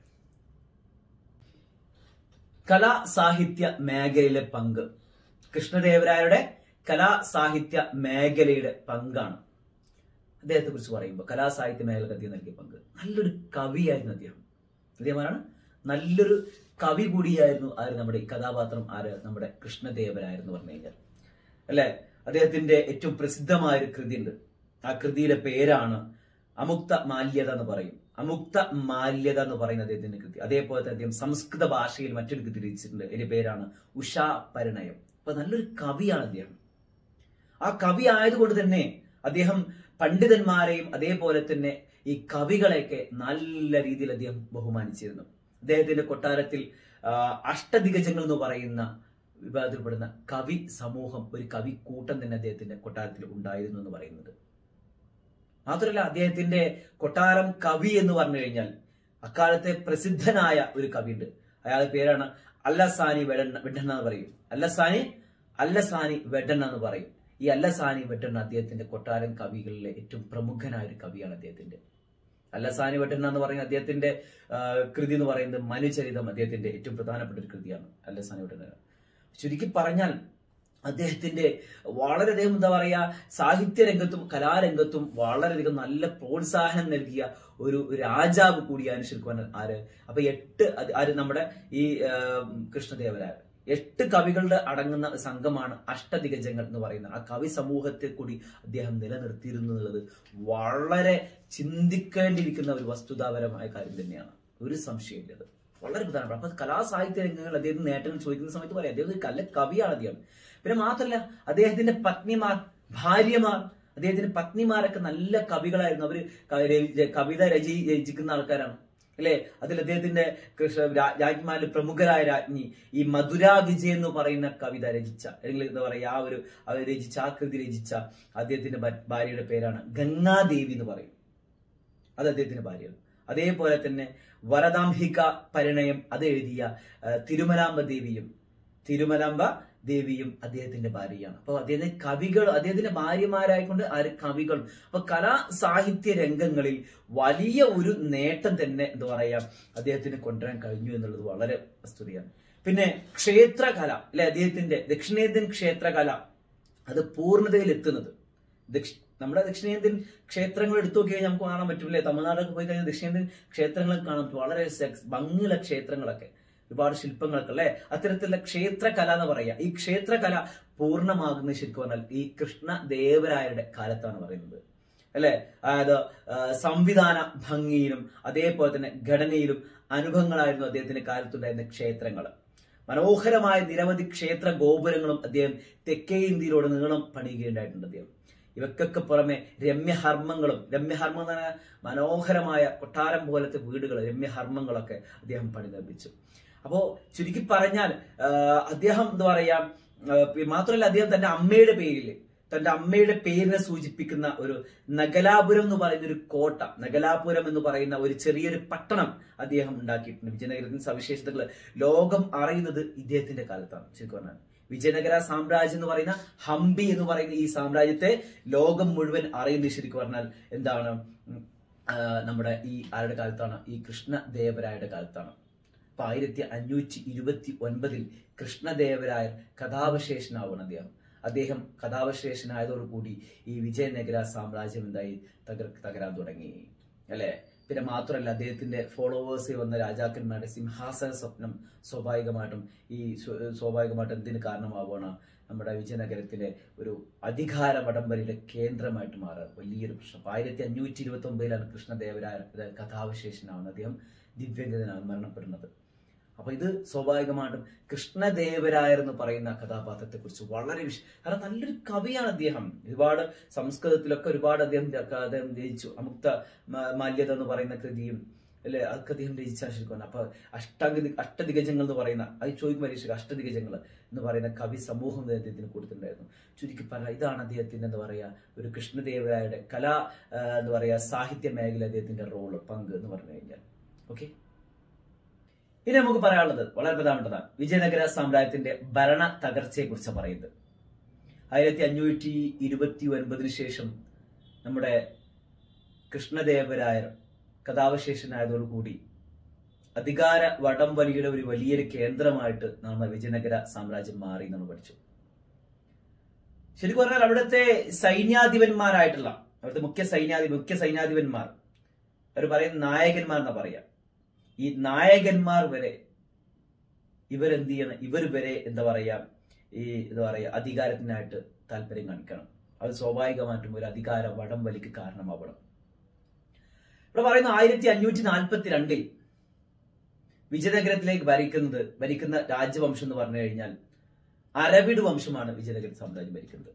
കലാ സാഹിത്യ മേഖലയിലെ പങ്ക് കൃഷ്ണദേവരായരുടെ കലാ സാഹിത്യ മേഖലയുടെ പങ്കാണ് അദ്ദേഹത്തെ കുറിച്ച് പറയുമ്പോൾ കലാസാഹിത്യ മേഖലക്ക് അദ്ദേഹം നൽകിയ പങ്ക് നല്ലൊരു കവിയായിരുന്നു അദ്ദേഹം അദ്ദേഹം ആരാണ് നല്ലൊരു കവി കൂടിയായിരുന്നു ആര് നമ്മുടെ ഈ കഥാപാത്രം ആര് നമ്മുടെ കൃഷ്ണദേവരായെന്ന് പറഞ്ഞു കഴിഞ്ഞാൽ അല്ലെ അദ്ദേഹത്തിന്റെ ഏറ്റവും പ്രസിദ്ധമായ ഒരു കൃതി ഉണ്ട് ആ കൃതിയിലെ പേരാണ് അമുക്ത മാല്യത എന്ന് പറയും അമുക്ത മാല്യത എന്ന് പറയുന്ന അദ്ദേഹത്തിന്റെ കൃതി അതേപോലെ തന്നെ അദ്ദേഹം സംസ്കൃത ഭാഷയിൽ മറ്റൊരു കൃതി രചിച്ചിട്ടുണ്ട് അതിന്റെ പേരാണ് ഉഷാ പരിണയം അപ്പൊ നല്ലൊരു കവിയാണ് അദ്ദേഹം ആ കവി ആയതുകൊണ്ട് തന്നെ അദ്ദേഹം പണ്ഡിതന്മാരെയും അതേപോലെ തന്നെ ഈ കവികളെയൊക്കെ നല്ല രീതിയിൽ അദ്ദേഹം ബഹുമാനിച്ചിരുന്നു അദ്ദേഹത്തിന്റെ കൊട്ടാരത്തിൽ ആ, അഷ്ടദിഗജങ്ങൾ എന്ന് പറയുന്ന വിഭാഗത്തിൽപ്പെടുന്ന കവി സമൂഹം ഒരു കവി കൂട്ടം തന്നെ അദ്ദേഹത്തിന്റെ കൊട്ടാരത്തിൽ ഉണ്ടായിരുന്നു എന്ന് പറയുന്നത് മാത്രമല്ല അദ്ദേഹത്തിന്റെ കൊട്ടാരം കവി എന്ന് പറഞ്ഞു കഴിഞ്ഞാൽ അക്കാലത്തെ പ്രസിദ്ധനായ ഒരു കവിയുണ്ട് അയാളുടെ പേരാണ് അല്ലസാനി വെഡണ്ണ വെഡണ്ണ എന്ന് പറയും അല്ലസാനി അല്ലസാനി വെഡണ്ണ എന്ന് പറയും ഈ അല്ലസാനി വെഡണ്ണ അദ്ദേഹത്തിന്റെ കൊട്ടാരം കവികളിലെ ഏറ്റവും പ്രമുഖനായ ഒരു കവിയാണ് അദ്ദേഹത്തിന്റെ അല്ലസാനി വെട്ടണ്ണ എന്ന് പറയുന്ന അദ്ദേഹത്തിന്റെ ആ, കൃതി എന്ന് പറയുന്നത് മനുചരിതം അദ്ദേഹത്തിന്റെ ഏറ്റവും പ്രധാനപ്പെട്ട ഒരു കൃതിയാണ് അല്ലസാനി വെട്ടണ്ണ ചുരുക്കി പറഞ്ഞാൽ അദ്ദേഹത്തിന്റെ വളരെ അദ്ദേഹം എന്താ പറയാ സാഹിത്യ രംഗത്തും കലാരംഗത്തും വളരെയധികം നല്ല പ്രോത്സാഹനം നൽകിയ ഒരു രാജാവ് കൂടിയാണ് ശരിക്കും പറഞ്ഞാൽ ആര് അപ്പൊ എട്ട് അത് ആര് നമ്മുടെ ഈ ആ, കൃഷ്ണദേവരായ എട്ട് കവികളുടെ അടങ്ങുന്ന സംഘമാണ് അഷ്ടദിഗജങ്ങൾ എന്ന് പറയുന്ന ആ കവി സമൂഹത്തെ കൂടി അദ്ദേഹം നിലനിർത്തിയിരുന്നു എന്നുള്ളത് വളരെ ചിന്തിക്കേണ്ടിയിരിക്കുന്ന ഒരു വസ്തുതാപരമായ കാര്യം തന്നെയാണ് ഒരു സംശയമില്ല അത് വളരെ പ്രധാനപ്പെട്ട അപ്പൊ കലാസാഹിത്യ രംഗങ്ങൾ അദ്ദേഹത്തിന് നേട്ടങ്ങൾ ചോദിക്കുന്ന സമയത്ത് പറയാം അദ്ദേഹം ഒരു കല്ല കവിയാണ് അദ്ദേഹം പിന്നെ മാത്രമല്ല അദ്ദേഹത്തിന്റെ പത്നിമാർ ഭാര്യമാർ അദ്ദേഹത്തിന്റെ പത്നിമാരൊക്കെ നല്ല കവികളായിരുന്നു അവര് ക- ര- കവിത രചി രചിക്കുന്ന ആൾക്കാരാണ് അല്ലെ അതിൽ അദ്ദേഹത്തിന്റെ കൃഷ്ണ രാ- രാജ്ഞിമാരിൽ പ്രമുഖരായ രാജ്ഞി ഈ മധുരാ വിജയ് എന്ന് പറയുന്ന കവിത രചിച്ച അല്ലെങ്കിൽ എന്താ പറയാ ആ ഒരു അവർ രചിച്ച ആ കൃതി രചിച്ച അദ്ദേഹത്തിന്റെ ഭ- ഭാര്യയുടെ പേരാണ് ഗംഗാദേവി എന്ന് പറയും അത് അദ്ദേഹത്തിന്റെ ഭാര്യയാണ് അതേപോലെ തന്നെ വരദാംഹിക പരിണയം അത് എഴുതിയ ആ, തിരുമലാംബ ദേവിയും തിരുമലാംബ ദേവിയും അദ്ദേഹത്തിന്റെ ഭാര്യയാണ് അപ്പൊ അദ്ദേഹത്തിന്റെ കവികൾ അദ്ദേഹത്തിന്റെ ഭാര്യമാരായിക്കൊണ്ട് ആര് കവികളും അപ്പൊ കലാ സാഹിത്യ രംഗങ്ങളിൽ വലിയ ഒരു നേട്ടം തന്നെ എന്താ പറയാ അദ്ദേഹത്തിന് കൊണ്ടുവരാൻ കഴിഞ്ഞു എന്നുള്ളത് വളരെ വസ്തുതയാണ് പിന്നെ ക്ഷേത്രകല അല്ലെ അദ്ദേഹത്തിന്റെ ദക്ഷിണേന്ത്യൻ ക്ഷേത്രകല അത് പൂർണ്ണതയിൽ എത്തുന്നത് ദക്ഷി നമ്മുടെ ദക്ഷിണേന്ത്യൻ ക്ഷേത്രങ്ങൾ എടുത്തു നോക്കി കഴിഞ്ഞാൽ നമുക്ക് കാണാൻ പറ്റും അല്ലേ തമിഴ്നാടൊക്കെ പോയി കഴിഞ്ഞാൽ ദക്ഷിണേന്ത്യൻ ക്ഷേത്രങ്ങളൊക്കെ കാണാൻ പറ്റും വളരെ സെക്സ് ഭംഗിയുള്ള ക്ഷേത്രങ്ങളൊക്കെ ഒരുപാട് ശില്പങ്ങളൊക്കെ അല്ലെ അത്തരത്തിലുള്ള ക്ഷേത്രകല എന്ന് പറയാ ഈ ക്ഷേത്രകല പൂർണ്ണമാകുന്നത് ശരിക്കും പറഞ്ഞാൽ ഈ കൃഷ്ണദേവരായരുടെ കാലത്താണ് പറയുന്നത് അല്ലെ അതായത് ആ, സംവിധാന ഭംഗിയിലും അതേപോലെ തന്നെ ഘടനയിലും അനുഭവങ്ങളായിരുന്നു അദ്ദേഹത്തിന്റെ കാലത്തുണ്ടായിരുന്ന ക്ഷേത്രങ്ങൾ മനോഹരമായ നിരവധി ക്ഷേത്ര ഗോപുരങ്ങളും അദ്ദേഹം തെക്കേ ഇന്ത്യയിലൂടെ നീളം പണിയുകയുണ്ടായിട്ടുണ്ട് അദ്ദേഹം ഇവക്കൊക്കെ പുറമെ രമ്യഹർമ്മങ്ങളും രമ്യഹർമ്മം എന്ന് പറഞ്ഞാൽ മനോഹരമായ കൊട്ടാരം പോലത്തെ വീടുകൾ രമ്യഹർമ്മങ്ങളൊക്കെ അദ്ദേഹം പണി നിർമ്മിച്ചു അപ്പോ ചുരുക്കി പറഞ്ഞാൽ ആ, അദ്ദേഹം എന്താ പറയാ ആ, പി- മാത്രമല്ല അദ്ദേഹം തന്റെ അമ്മയുടെ പേരിൽ തന്റെ അമ്മയുടെ പേരിനെ സൂചിപ്പിക്കുന്ന ഒരു നഗലാപുരം എന്ന് പറയുന്ന ഒരു കോട്ട നഗലാപുരം എന്ന് പറയുന്ന ഒരു ചെറിയൊരു പട്ടണം അദ്ദേഹം ഉണ്ടാക്കിയിട്ടുണ്ട് വിജയനഗരത്തിന്റെ സവിശേഷതകൾ ലോകം അറിയുന്നത് ഇദ്ദേഹത്തിന്റെ കാലത്താണ് ശരിക്കും പറഞ്ഞാൽ വിജയനഗര സാമ്രാജ്യം എന്ന് പറയുന്ന ഹംപി എന്ന് പറയുന്ന ഈ സാമ്രാജ്യത്തെ ലോകം മുഴുവൻ അറിയുന്നത് ശരിക്കും പറഞ്ഞാൽ എന്താണ് ഉം, ആ, നമ്മുടെ ഈ ആരുടെ കാലത്താണ് ഈ കൃഷ്ണദേവരായയുടെ കാലത്താണ് അപ്പൊ ആയിരത്തി അഞ്ഞൂറ്റി ഇരുപത്തി ഒൻപതിൽ കൃഷ്ണദേവരായ കഥാവശേഷനാവണം അദ്ദേഹം അദ്ദേഹം കഥാവശേഷനായതോടുകൂടി ഈ വിജയനഗര സാമ്രാജ്യം എന്തായി തകർ തകരാൻ തുടങ്ങി അല്ലെ പിന്നെ മാത്രമല്ല അദ്ദേഹത്തിന്റെ ഫോളോവേഴ്സ് വന്ന രാജാക്കന്മാരുടെ സിംഹാസന സ്വപ്നം സ്വാഭാവികമായിട്ടും ഈ സ്വ- സ്വാഭാവികമായിട്ടും എന്തിന് കാരണമാവുകയാണ് നമ്മുടെ വിജയനഗരത്തിലെ ഒരു അധികാര വടംവലിയുടെ കേന്ദ്രമായിട്ട് മാറുക വലിയൊരു പ്രശ്നം ആയിരത്തി അഞ്ഞൂറ്റി ഇരുപത്തി ഒമ്പതിലാണ് കൃഷ്ണദേവരായ കഥാവശേഷനാവുന്നത് അദ്ദേഹം ദിവ്യംഗതനാണ് മരണപ്പെടുന്നത് അപ്പൊ ഇത് സ്വാഭാവികമായിട്ടും കൃഷ്ണദേവരായർ എന്ന് പറയുന്ന കഥാപാത്രത്തെ കുറിച്ച് വളരെ വിശ കാരണം നല്ലൊരു കവിയാണ് അദ്ദേഹം ഒരുപാട് സംസ്കൃതത്തിലൊക്കെ ഒരുപാട് അദ്ദേഹം ര- അദ്ദേഹം രചിച്ചു അമുക്ത മ- മാല്യത എന്ന് പറയുന്ന കൃതിയും അല്ലെ അതൊക്കെ അദ്ദേഹം രചിച്ച ശരിക്കും അപ്പൊ അഷ്ടാംഗ അഷ്ടദിഗജങ്ങൾ എന്ന് പറയുന്ന അത് ചോദിക്കും പരീക്ഷ അഷ്ടദിഗജങ്ങൾ എന്ന് പറയുന്ന കവി സമൂഹം തന്നെ അദ്ദേഹത്തിന് കൊടുത്തിട്ടുണ്ടായിരുന്നു ചുരുക്കി പറഞ്ഞാൽ ഇതാണ് അദ്ദേഹത്തിന്റെ എന്താ പറയാ ഒരു കൃഷ്ണദേവരായരുടെ കലാ ആ, എന്താ പറയാ സാഹിത്യ മേഖല അദ്ദേഹത്തിന്റെ റോള് പങ്ക് എന്ന് പറഞ്ഞു കഴിഞ്ഞാൽ ഓക്കെ ഇനി നമുക്ക് പറയാനുള്ളത് വളരെ പ്രധാനപ്പെട്ടതാണ് വിജയനഗര സാമ്രാജ്യത്തിന്റെ ഭരണ തകർച്ചയെ കുറിച്ച് പറയുന്നത് ആയിരത്തി അഞ്ഞൂറ്റി ഇരുപത്തി ഒൻപതിനു ശേഷം നമ്മുടെ കൃഷ്ണദേവരായർ കഥാവശേഷനായതോടുകൂടി അധികാര വടംവലിയുടെ ഒരു വലിയൊരു കേന്ദ്രമായിട്ട് നമ്മുടെ വിജയനഗര സാമ്രാജ്യം മാറി നമ്മൾ പഠിച്ചു ശരിക്കും പറഞ്ഞാൽ അവിടുത്തെ സൈന്യാധിപന്മാരായിട്ടുള്ള അവിടുത്തെ മുഖ്യ സൈന്യാധി മുഖ്യ സൈന്യാധിപന്മാർ അവർ പറയുന്ന നായകന്മാർ എന്നാ പറയാ ഈ നായകന്മാർ വരെ ഇവരെന്ത് ചെയ്യണം ഇവർ വരെ എന്താ പറയാ ഈ എന്താ പറയാ അധികാരത്തിനായിട്ട് താല്പര്യം കാണിക്കണം അത് സ്വാഭാവികമായിട്ടും ഒരു അധികാര വടംവലിക്ക് കാരണമാവണം ഇവിടെ പറയുന്ന ആയിരത്തി അഞ്ഞൂറ്റി നാൽപ്പത്തി രണ്ടിൽ വിജയനഗരത്തിലേക്ക് ഭരിക്കുന്നത് ഭരിക്കുന്ന രാജവംശം എന്ന് പറഞ്ഞു കഴിഞ്ഞാൽ അരവിഡ് വംശമാണ് വിജയനഗര സാമ്രാജ്യം ഭരിക്കുന്നത്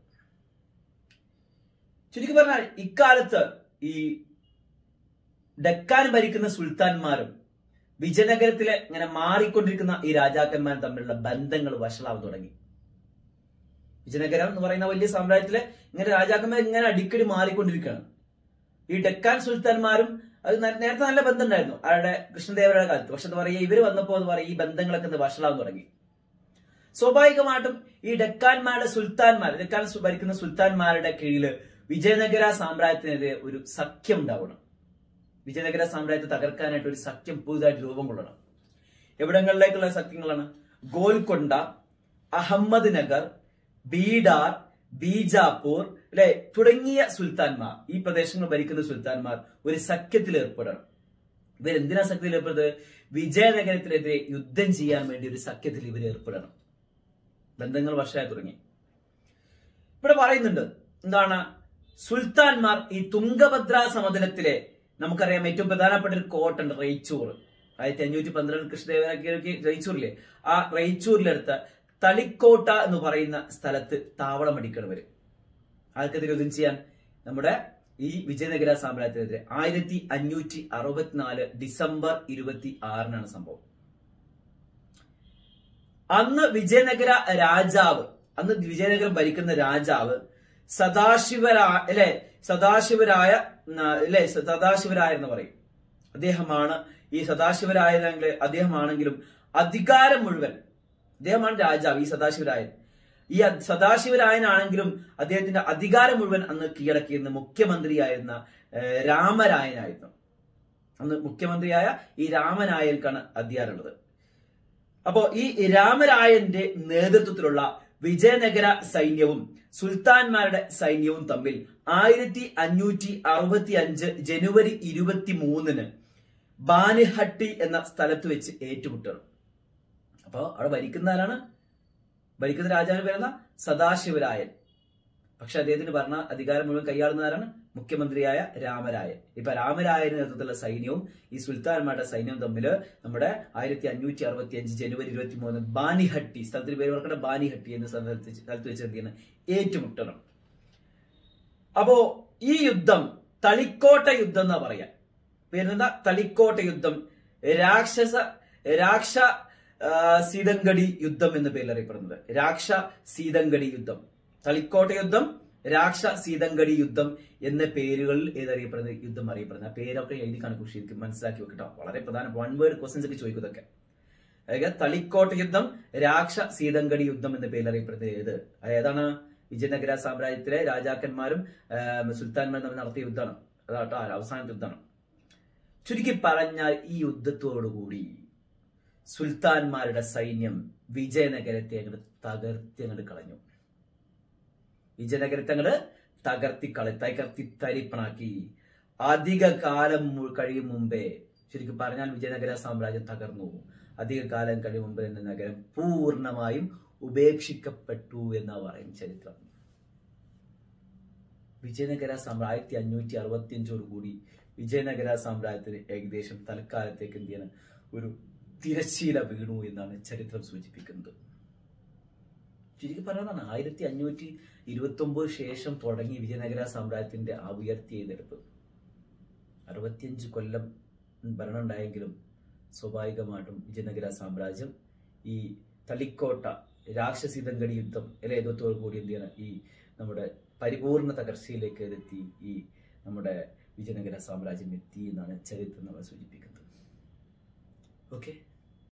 ചുരുക്കി പറഞ്ഞാൽ ഇക്കാലത്ത് ഈ ഡക്കാൻ ഭരിക്കുന്ന സുൽത്താൻമാരും വിജയനഗരത്തിലെ ഇങ്ങനെ മാറിക്കൊണ്ടിരിക്കുന്ന ഈ രാജാക്കന്മാരും തമ്മിലുള്ള ബന്ധങ്ങൾ വഷളാവാൻ തുടങ്ങി വിജയനഗരം എന്ന് പറയുന്ന വലിയ സാമ്രാജ്യത്തിലെ ഇങ്ങനെ രാജാക്കന്മാർ ഇങ്ങനെ അടിക്കടി മാറിക്കൊണ്ടിരിക്കുകയാണ് ഈ ഡക്കാൻ സുൽത്താൻമാരും അത് ന- നേരത്തെ നല്ല ബന്ധം ഉണ്ടായിരുന്നു അവരുടെ കൃഷ്ണദേവരുടെ കാലത്ത് പക്ഷെ എന്താ പറയുക ഇവര് വന്നപ്പോ എന്ന് പറയുക ഈ ബന്ധങ്ങളൊക്കെ ഒന്ന് വഷളാവാൻ തുടങ്ങി സ്വാഭാവികമായിട്ടും ഈ ഡക്കാന്മാരുടെ സുൽത്താൻമാർ ഡക്കാൻ സു- ഭരിക്കുന്ന സുൽത്താൻമാരുടെ കീഴില് വിജയനഗര സാമ്രാജ്യത്തിനെതിരെ ഒരു സഖ്യം ഉണ്ടാവണം വിജയനഗര സാമ്രാജ്യത്തെ തകർക്കാനായിട്ട് ഒരു സഖ്യം പുതുതായിട്ട് രൂപം കൊള്ളണം എവിടങ്ങളിലേക്കുള്ള സഖ്യങ്ങളാണ് ഗോൽക്കൊണ്ട അഹമ്മദ് നഗർ ബീഡാർ ബീജാപൂർ അല്ലെ തുടങ്ങിയ സുൽത്താൻമാർ ഈ പ്രദേശങ്ങൾ ഭരിക്കുന്ന സുൽത്താൻമാർ ഒരു സഖ്യത്തിൽ ഏർപ്പെടണം ഇവരെന്തിനാ സഖ്യത്തിൽ ഏർപ്പെടുന്നത് വിജയനഗരത്തിനെതിരെ യുദ്ധം ചെയ്യാൻ വേണ്ടി ഒരു സഖ്യത്തിൽ ഇവർ ഏർപ്പെടണം ബന്ധങ്ങൾ വർഷമായി തുടങ്ങി ഇവിടെ പറയുന്നുണ്ട് എന്താണ് സുൽത്താൻമാർ ഈ തുംഗഭദ്ര സമതലത്തിലെ നമുക്കറിയാം ഏറ്റവും പ്രധാനപ്പെട്ട ഒരു കോട്ടുണ്ട് റേച്ചൂർ ആയിരത്തി അഞ്ഞൂറ്റി പന്ത്രണ്ട് കൃഷ്ണദേവരാക്കി റേച്ചൂരിലെ ആ റേച്ചൂരിലെടുത്ത തളിക്കോട്ട എന്ന് പറയുന്ന സ്ഥലത്ത് താവളമടിക്കണം വരും ആർക്കെതിരെ യുദ്ധം ചെയ്യാൻ നമ്മുടെ ഈ വിജയനഗര സാമ്രാജ്യത്തിനെതിരെ ആയിരത്തി അഞ്ഞൂറ്റി അറുപത്തിനാല് ഡിസംബർ ഇരുപത്തി ആറിനാണ് സംഭവം അന്ന് വിജയനഗര രാജാവ് അന്ന് വിജയനഗരം ഭരിക്കുന്ന രാജാവ് സദാശിവരാ അല്ലെ സദാശിവരായ ന- അല്ലെ സദാശിവരായ എന്ന് പറയും അദ്ദേഹമാണ് ഈ സദാശിവരായ അദ്ദേഹമാണെങ്കിലും അധികാരം മുഴുവൻ അദ്ദേഹമാണ് രാജാവ് ഈ സദാശിവരായൻ ഈ അ- സദാശിവരായനാണെങ്കിലും അദ്ദേഹത്തിന്റെ അധികാരം മുഴുവൻ അന്ന് കീഴടക്കിയിരുന്ന മുഖ്യമന്ത്രിയായിരുന്ന ഏഹ്, രാമരായനായിരുന്നു അന്ന് മുഖ്യമന്ത്രിയായ ഈ രാമനായൽക്കാണ് അധികാരമുള്ളത് അപ്പോ ഈ രാമരായന്റെ നേതൃത്വത്തിലുള്ള വിജയനഗര സൈന്യവും സുൽത്താൻമാരുടെ സൈന്യവും തമ്മിൽ ആയിരത്തി അഞ്ഞൂറ്റി അറുപത്തി അഞ്ച് ജനുവരി ഇരുപത്തി മൂന്നിന് ബാനിഹട്ടി എന്ന സ്ഥലത്ത് വെച്ച് ഏറ്റുമുട്ടണം അപ്പോ അവിടെ ഭരിക്കുന്ന ആരാണ് ഭരിക്കുന്ന രാജാവിന് പേരെന്ന സദാശിവരായൻ പക്ഷെ അദ്ദേഹത്തിന് ഭരണ അധികാരം മുഴുവൻ കൈയാളുന്നതാരാണ് മുഖ്യമന്ത്രിയായ രാമരായൻ ഇപ്പൊ രാമരായന്റെ നേതൃത്വത്തിലുള്ള സൈന്യവും ഈ സുൽത്താൻമാരുടെ സൈന്യവും തമ്മിൽ നമ്മുടെ ആയിരത്തി അഞ്ഞൂറ്റി അറുപത്തി അഞ്ച് ജനുവരി ഇരുപത്തി മൂന്ന് ബാനിഹട്ടി സ്ഥലത്തിന് പേര് ഓർക്കേണ്ട ബാനിഹട്ടി എന്ന സ്ഥലത്ത് വെച്ച് സ്ഥലത്ത് വെച്ച് എന്ത് ചെയ്യണം ഏറ്റുമുട്ടണം അപ്പോ ഈ യുദ്ധം തളിക്കോട്ട യുദ്ധം എന്നാ പറയാ പേരെന്താ തളിക്കോട്ട യുദ്ധം രാക്ഷസ രാക്ഷ ആ, സീതങ്കടി യുദ്ധം എന്ന പേരിൽ അറിയപ്പെടുന്നത് രാക്ഷ സീതങ്കടി യുദ്ധം തളിക്കോട്ട യുദ്ധം രാക്ഷ സീതങ്കടി യുദ്ധം എന്ന പേരുകളിൽ ഏതറിയപ്പെടുന്ന യുദ്ധം അറിയപ്പെടുന്നത് ആ പേരൊക്കെ എഴുതി കണക്ക് ശരിക്കും മനസ്സിലാക്കി വെക്കട്ടോ വളരെ പ്രധാന വൺ വേർഡ് ക്വസ്റ്റ്യൻസ് ഒക്കെ ചോദിക്കും ഇതൊക്കെ അതായത് തളിക്കോട്ട യുദ്ധം രാക്ഷ സീതങ്കടി യുദ്ധം എന്ന പേരിൽ അറിയപ്പെടുന്നത് ഏത് അത് ഏതാണ് വിജയനഗര സാമ്രാജ്യത്തിലെ രാജാക്കന്മാരും ആ, സുൽത്താൻമാരും തമ്മിൽ നടത്തിയ യുദ്ധമാണ് അതാട്ടോ ആ അവസാനത്തെ യുദ്ധമാണ് ചുരുക്കി പറഞ്ഞാൽ ഈ യുദ്ധത്തോടുകൂടി സുൽത്താൻമാരുടെ സൈന്യം വിജയനഗരത്തെ അങ്ങോട്ട് തകർത്തി അങ്ങോട്ട് കളഞ്ഞു വിജയനഗരത്തെ അങ്ങോട്ട് തകർത്തി കള തകർത്തി തരിപ്പണാക്കി അധിക കാലം മു- കഴിയും മുമ്പേ ശരിക്കും പറഞ്ഞാൽ വിജയനഗര സാമ്രാജ്യം തകർന്നു അധിക കാലം കഴിയും മുമ്പ് തന്നെ നഗരം പൂർണ്ണമായും ഉപേക്ഷിക്കപ്പെട്ടു എന്നാ പറയും ചരിത്രം വിജയനഗര സാമ്രാജ്യം ആയിരത്തി അഞ്ഞൂറ്റി അറുപത്തി അഞ്ചോട് കൂടി വിജയനഗര സാമ്രാജ്യത്തിന് ഏകദേശം തൽക്കാലത്തേക്ക് എന്ത് ചെയ്യണം ഒരു തിരശ്ശീല വീണു എന്നാണ് ചരിത്രം സൂചിപ്പിക്കുന്നത് ചുരുക്കി പറഞ്ഞതാണ് ആയിരത്തി അഞ്ഞൂറ്റി ഇരുപത്തി ഒമ്പത് ശേഷം തുടങ്ങി വിജയനഗര സാമ്രാജ്യത്തിന്റെ ആ ഉയർത്തിയ എതിർപ്പ് അറുപത്തിയഞ്ച് കൊല്ലം ഭരണം ഉണ്ടായെങ്കിലും സ്വാഭാവികമായിട്ടും വിജയനഗര സാമ്രാജ്യം ഈ തളിക്കോട്ട രാക്ഷസീതങ്കടി യുദ്ധം അല്ലെ യുദ്ധത്തോടു കൂടി എന്ത് ചെയ്യണം ഈ നമ്മുടെ പരിപൂർണ തകർച്ചയിലേക്ക് എത്തി ഈ നമ്മുടെ വിജയനഗര സാമ്രാജ്യം എത്തി എന്നാണ് ചരിത്രം നമ്മളെ സൂചിപ്പിക്കുന്നത് ഓക്കെ